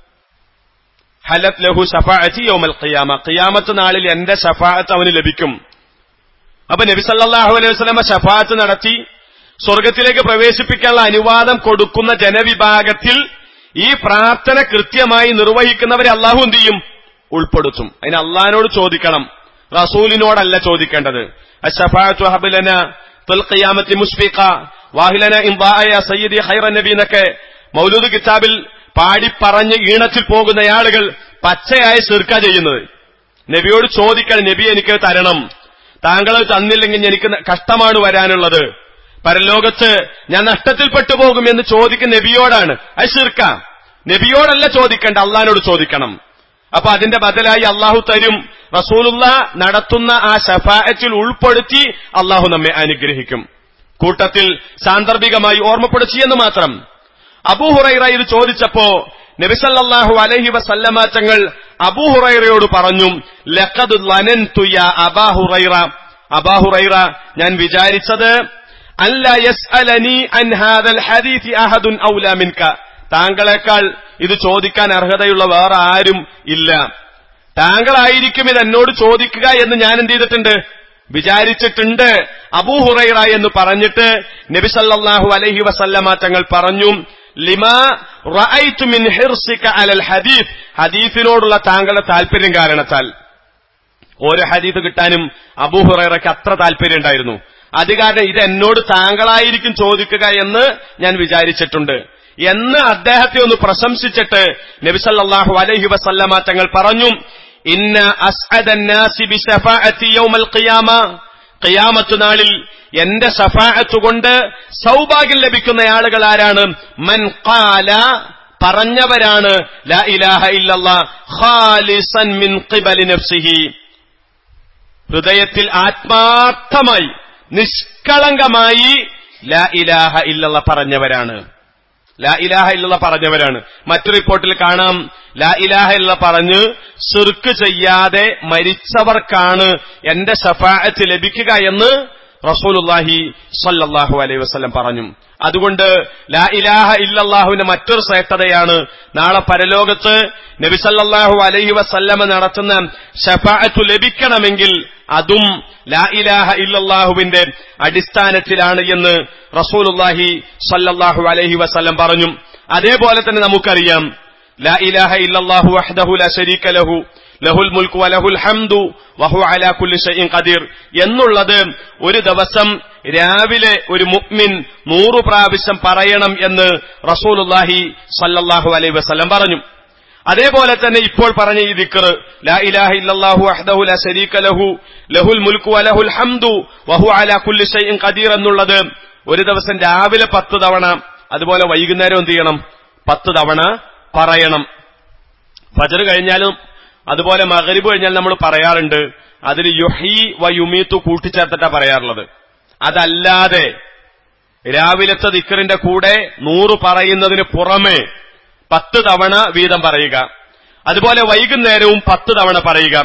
ഹലത് ലഹു ഷഫാഅത്തി യൗമൽ ഖിയാമ ഖിയാമത്ത് നാളിൽ എന്റെ ഷഫാഅത്ത് അവന് ലഭിക്കും അപ്പൊ നബി സല്ലല്ലാഹു അലൈഹി വസല്ലമ ഷഫാഅത്ത് നടത്തി സ്വർഗത്തിലേക്ക് പ്രവേശിപ്പിക്കാനുള്ള അനുവാദം കൊടുക്കുന്ന ജനവിഭാഗത്തിൽ ഈ പ്രാർത്ഥന കൃത്യമായി നിർവഹിക്കുന്നവരെ അള്ളാഹു എന്ത് ചെയ്യും ഉൾപ്പെടുത്തും അതിന് അള്ളഹാനോട് ചോദിക്കണം റസൂലിനോടല്ല ചോദിക്കേണ്ടത് അഷഫാഅത്തു ഹബലന തുൽ ഖിയാമത്തി മുസ്ഫിഖ വാഹിലന ഇംബായ സയ്യിദി ഖൈറ നബി എന്നൊക്കെ മൗലൂദ് കിതാബിൽ പാടി പറഞ്ഞ് ഈണത്തിൽ പോകുന്ന ആളുകൾ പച്ചയായി ചെറുക്ക ചെയ്യുന്നത് നബിയോട് ചോദിക്കണം നബി എനിക്ക് തരണം താങ്കൾ തന്നില്ലെങ്കിൽ എനിക്ക് കഷ്ടമാണ് വരാനുള്ളത് പരലോകത്ത് ഞാൻ നഷ്ടത്തിൽപ്പെട്ടു പോകും എന്ന് ചോദിക്കുന്ന നബിയോടാണ് അത് ചെറുക്ക നബിയോടല്ല ചോദിക്കേണ്ട അള്ളഹാനോട് ചോദിക്കണം അപ്പൊ അതിന്റെ ബദലായി അള്ളാഹു തരും റസൂലുള്ള നടത്തുന്ന ആ ഷഫായത്തിൽ ഉൾപ്പെടുത്തി അള്ളാഹു നമ്മെ അനുഗ്രഹിക്കും കൂട്ടത്തിൽ സാന്ദർഭികമായി ഓർമ്മപ്പെടുത്തിയെന്ന് മാത്രം അബൂഹുറൈറ ഇത് ചോദിച്ചപ്പോ നബിസല്ലാഹു അലഹി വസല്ലമ തങ്ങൾ അബൂഹുറൈറയോട് പറഞ്ഞു ലഖദ് ലനൻതുയ അബാഹുറൈറ അബാഹുറൈറ ഞാൻ വിചാരിച്ചത് അല്ല യസ് അലനി അൻ ഹാദൽ ഹദീസി അഹദുൻ ഔല മിൻക താങ്കളെക്കാൾ ഇത് ചോദിക്കാൻ അർഹതയുള്ള വേറെ ആരും ഇല്ല താങ്കളായിരിക്കും ഇത് എന്നോട് ചോദിക്കുക എന്ന് ഞാൻ എന്ത് ചെയ്തിട്ടുണ്ട് വിചാരിച്ചിട്ടുണ്ട് അബൂഹുറൈറ എന്ന് പറഞ്ഞിട്ട് നബി സല്ലല്ലാഹു അലൈഹി വസല്ലമ തങ്ങൾ പറഞ്ഞു ലിമാ റഅയ്തു മിൻ ഹിർസിക അലൽ ഹദീസ് ഹദീസിനോടുള്ള താങ്കളുടെ താല്പര്യം കാരണത്താൽ ഓരോ ഹദീസ് കിട്ടാനും അബൂഹുറൈറയ്ക്ക് അത്ര താല്പര്യം ഉണ്ടായിരുന്നു അത് കാരണം ഇത് എന്നോട് താങ്കളായിരിക്കും ചോദിക്കുക എന്ന് ഞാൻ വിചാരിച്ചിട്ടുണ്ട് എന്ന് അദ്ദേഹത്തെ ഒന്ന് പ്രശംസിച്ചിട്ട് നബിസല്ലാഹു അലൈഹി വസല്ലമ തങ്ങൾ പറഞ്ഞു ഇന്ന അസ്അദന്നാസി ബിശഫാഅത്തി യൗമൽ ഖിയാമ ഖിയാമത്ത് നാളിൽ എന്റെ ഷഫാഅത്ത് കൊണ്ട് സൗഭാഗ്യം ലഭിക്കുന്ന ആളുകൾ ആരാണ് മൻ ഖാല പറഞ്ഞവരാണ് ലാ ഇലാഹ ഇല്ലല്ലാ ഖാലിസൻ മിൻ ഖിബലി നഫ്സിഹി ഹൃദയത്തിൽ ആത്മാർത്ഥമായി നിഷ്കളങ്കമായി ലാ ഇലാഹ ഇല്ലല്ല പറഞ്ഞവരാണ് ലാ ഇലാഹ ഇല്ലല്ല പറഞ്ഞവരാണ് മറ്റു റിപ്പോർട്ടിൽ കാണാം ലാ ഇലാഹ ഇല്ല പറഞ്ഞ് സിർക്ക് ചെയ്യാതെ മരിച്ചവർക്കാണ് എന്റെ ഷഫാഅത്ത് ലഭിക്കുക എന്ന് റസൂലുല്ലാഹി സല്ലല്ലാഹു അലൈഹി വസല്ലം പറഞ്ഞു അതുകൊണ്ട് ലാ ഇലാഹ ഇല്ലല്ലാഹുവിന്റെ മറ്റൊരു ശ്രേഷ്ഠതയാണ് നാളെ പരലോകത്ത് നബി സല്ലല്ലാഹു അലൈഹി വസല്ലമ നടത്തുന്ന ഷഫാഅത്ത് ലഭിക്കണമെങ്കിൽ അതും ലാ ഇലാഹ ഇല്ലല്ലാഹുവിന്റെ അടിസ്ഥാനത്തിലാണ് എന്ന് റസൂലുല്ലാഹി സല്ലല്ലാഹു അലൈഹി വസല്ലം പറഞ്ഞു അതേപോലെ തന്നെ നമുക്കറിയാം ലാ ഇലാഹ ഇല്ലല്ലാഹു വഹ്ദഹു ലാ ശരീക ലഹു ലഹുൽ മുൽക്കു വലഹുൽ ഹംദു വഹു അലാ കുല്ലി ഷൈഇൻ ഖദീർ എന്നുള്ളത് ഒരു ദിവസം രാവിലെ ഒരു മുഅ്മിൻ നൂറു പ്രാവശ്യം പറയണം എന്ന് റസൂലുള്ളാഹി സല്ലല്ലാഹു അലൈഹി വസല്ലം പറഞ്ഞു അതേപോലെ തന്നെ ഇപ്പോൾ പറഞ്ഞ ഈ ദിക്ർ ലാ ഇലാഹ ഇല്ലല്ലാഹു വഹ്ദഹു ലാ ശരീക ലഹു ലഹുൽ മുൽക്കു വലഹുൽ ഹംദു വഹു അലാ കുല്ലി ഷൈഇൻ ഖദീർ എന്നുള്ളത് ഒരു ദിവസം രാവിലെ പത്ത് തവണ അതുപോലെ വൈകുന്നേരം എന്ത് ചെയ്യണം പത്ത് തവണ പറയണം ഫജർ കഴിഞ്ഞാലും അതുപോലെ മകരിബ് കഴിഞ്ഞാൽ നമ്മൾ പറയാറുണ്ട് അതിൽ യുഹി വ യുമീത്തു കൂട്ടിച്ചേർത്തിട്ടാ പറയാറുള്ളത് അതല്ലാതെ രാവിലത്തെ ദിക്കറിന്റെ കൂടെ നൂറ് പറയുന്നതിന് പുറമെ പത്ത് തവണ വീതം പറയുക അതുപോലെ വൈകുന്നേരവും പത്ത് തവണ പറയുക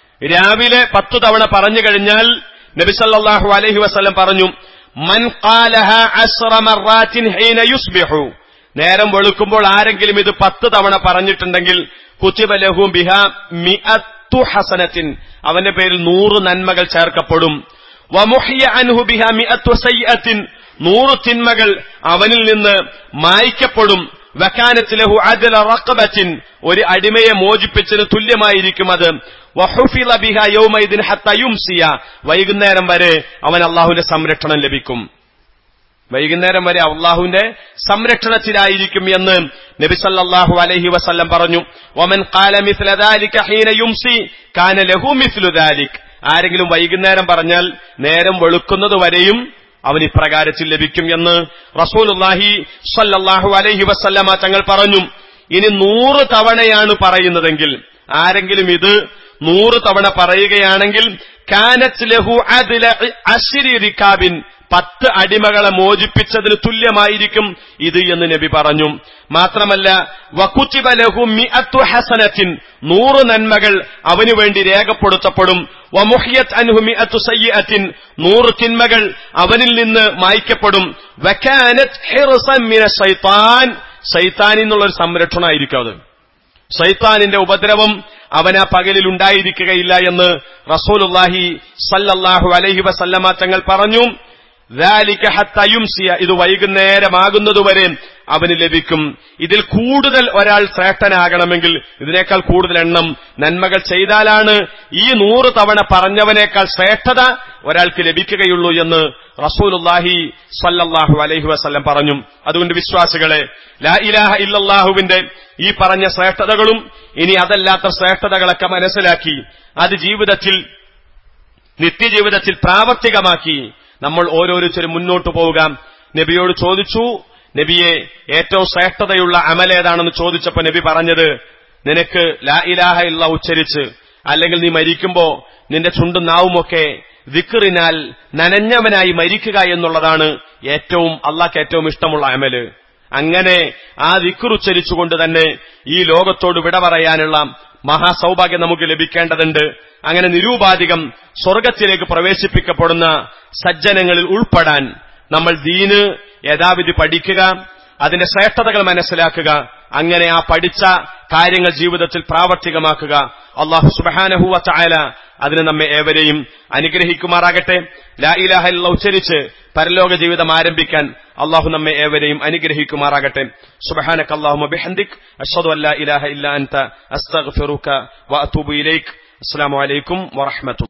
രാവിലെ പത്ത് തവണ പറഞ്ഞു കഴിഞ്ഞാൽ നബിസല്ലാഹു അലഹി വസ്ലം പറഞ്ഞു മൻ ഖാലഹ അസ്റ മറാത്തിൻ ഹീന യുസ്ബിഹു നേരം വെളുക്കുമ്പോൾ ആരെങ്കിലും ഇത് പത്ത് തവണ പറഞ്ഞിട്ടുണ്ടെങ്കിൽ കുത്തിബ ലഹു ബിഹ മിഅത്തു ഹസനത്തിൻ അവന്റെ പേരിൽ നൂറ് നന്മകൾ ചേർക്കപ്പെടും വമുഹിയ അൻഹു ബിഹ മിഅത്തു സയ്യത്തിൻ നൂറ് തിന്മകൾ അവനിൽ നിന്ന് മായ്ക്കപ്പെടും വക്കാനത്ത് ലഹു അജല റക്കബത്തിൻ ഒരു അടിമയെ മോചിപ്പിച്ചതിന് തുല്യമായിരിക്കും അത് വഹുഫില ബിഹ യൗമൈദിൻ ഹത്ത യുംസിയ വൈകുന്നേരം വരെ അവൻ അള്ളാഹുവിന്റെ സംരക്ഷണം ലഭിക്കും വൈകുന്നേരം വരെ അള്ളാഹുവിന്റെ സംരക്ഷണത്തിലായിരിക്കും എന്ന് നബി സല്ലല്ലാഹു അലൈഹി വസല്ലം പറഞ്ഞു വമൻ ഖാല മിസ്ല ദാലിക ഹീന യുംസി കാന ലഹു മിസ്ലു ദാലിക് ആരെങ്കിലും വൈകുന്നേരം പറഞ്ഞാൽ നേരം വെളുക്കുന്നത് വരെയും അവൻ ഇപ്രകാരത്തിൽ ലഭിക്കും എന്ന് റസൂലുള്ളാഹി സല്ലല്ലാഹു അലൈഹി വസല്ലമ തങ്ങൾ പറഞ്ഞു ഇനി നൂറ് തവണയാണ് പറയുന്നതെങ്കിൽ ആരെങ്കിലും ഇത് നൂറ് തവണ പറയുകയാണെങ്കിൽ കാനത്ത് ലഹു അദ്ല അശ്രി റിക്കാബിൻ പത്ത് അടിമകളെ മോചിപ്പിച്ചതിന് തുല്യമായിരിക്കും ഇത് എന്ന് നബി പറഞ്ഞു മാത്രമല്ല വക്കുച്ചിബ ലഹു മിഅത്തു ഹസനത്തിൻ നൂറ് നന്മകൾ അവനു വേണ്ടി രേഖപ്പെടുത്തപ്പെടും വമുഹിയത് അൻഹു മിഅത്തു സയ്യഅത്തിൻ നൂറ് തിന്മകൾ അവനിൽ നിന്ന് മായ്ക്കപ്പെടും വകാനത് ഹിർസൻ മിന ശൈത്താൻ ശൈത്താനിൽ നിന്നുള്ളൊരു സംരക്ഷണമായിരിക്കും അത് ശൈത്താനിന്റെ ഉപദ്രവം അവൻ ആ പകലിൽ ഉണ്ടായിരിക്കുകയില്ല എന്ന് റസൂലുല്ലാഹി സല്ലല്ലാഹു അലൈഹി വസല്ലമ തങ്ങൾ പറഞ്ഞു ذلك حتى يمسي ഇത് വൈകുന്നേരമാകുന്നതുവരെ അവന് ലഭിക്കും ഇതിൽ കൂടുതൽ ഒരാൾ ശ്രേഷ്ഠനാകണമെങ്കിൽ ഇതിനേക്കാൾ കൂടുതൽ എണ്ണം നന്മകൾ ചെയ്താലാണ് ഈ നൂറ് തവണ പറഞ്ഞവനേക്കാൾ ശ്രേഷ്ഠത ഒരാൾക്ക് ലഭിക്കുകയുള്ളൂ എന്ന് റസൂലുല്ലാഹി സല്ലല്ലാഹു അലൈഹി വസല്ലം പറഞ്ഞു അതുകൊണ്ട് വിശ്വാസികളെ ലാ ഇലാഹ ഇല്ലല്ലാഹുവിന്റെ ഈ പറഞ്ഞ ശ്രേഷ്ഠതകളും ഇനി അതല്ലാത്ത ശ്രേഷ്ഠതകളൊക്കെ മനസ്സിലാക്കി അത് ജീവിതത്തിൽ നിത്യജീവിതത്തിൽ പ്രാവർത്തികമാക്കി നമ്മൾ ഓരോരുത്തരും മുന്നോട്ടു പോവുക നബിയോട് ചോദിച്ചു നബിയെ ഏറ്റവും ശ്രേഷ്ഠതയുള്ള അമലേതാണെന്ന് ചോദിച്ചപ്പോ നബി പറഞ്ഞത് നിനക്ക് ലാ ഇലാഹ ഇല്ല ഉച്ചരിച്ച് അല്ലെങ്കിൽ നീ മരിക്കുമ്പോ നിന്റെ ചുണ്ടും നാവുമൊക്കെ വിക്കറിനാൽ നനഞ്ഞവനായി മരിക്കുക എന്നുള്ളതാണ് ഏറ്റവും അള്ളാഹ്ക്ക് ഏറ്റവും ഇഷ്ടമുള്ള അമല് അങ്ങനെ ആ വിക്കുറുച്ചരിച്ചുകൊണ്ട് തന്നെ ഈ ലോകത്തോട് വിട പറയാനുള്ള മഹാസൗഭാഗ്യം നമുക്ക് ലഭിക്കേണ്ടതുണ്ട് അങ്ങനെ നിരൂപാധികം സ്വർഗത്തിലേക്ക് പ്രവേശിപ്പിക്കപ്പെടുന്ന സജ്ജനങ്ങളിൽ ഉൾപ്പെടാൻ നമ്മൾ ദീന് യഥാവിധി പഠിക്കുക അതിന്റെ ശ്രേഷ്ഠതകൾ മനസ്സിലാക്കുക അങ്ങനെ ആ പഠിച്ച കാര്യങ്ങൾ ജീവിതത്തിൽ പ്രാവർത്തികമാക്കുക അള്ളാഹു സുബഹാനഹുവ ചായാല അതിന് നമ്മെ ഏവരെയും അനുഗ്രഹിക്കുമാറാകട്ടെ ലാ ഇലാഹ ഇല്ല ഉച്ചരിച്ച് പരലോക ജീവിതം ആരംഭിക്കാൻ അള്ളാഹു നമ്മെ ഏവരെയും അനുഗ്രഹിക്കുമാറാകട്ടെ സുബഹാനക അള്ളാഹു ബിഹന്ദിക് അഷ്ഹദു അല്ലാ ഇലാഹ ഇല്ല അൻത അസ്തഗ്ഫിറുക വഅതൂബു ഇലൈക് അസ്സലാമു അലൈക്കും വറഹ്മത്തുള്ളാഹി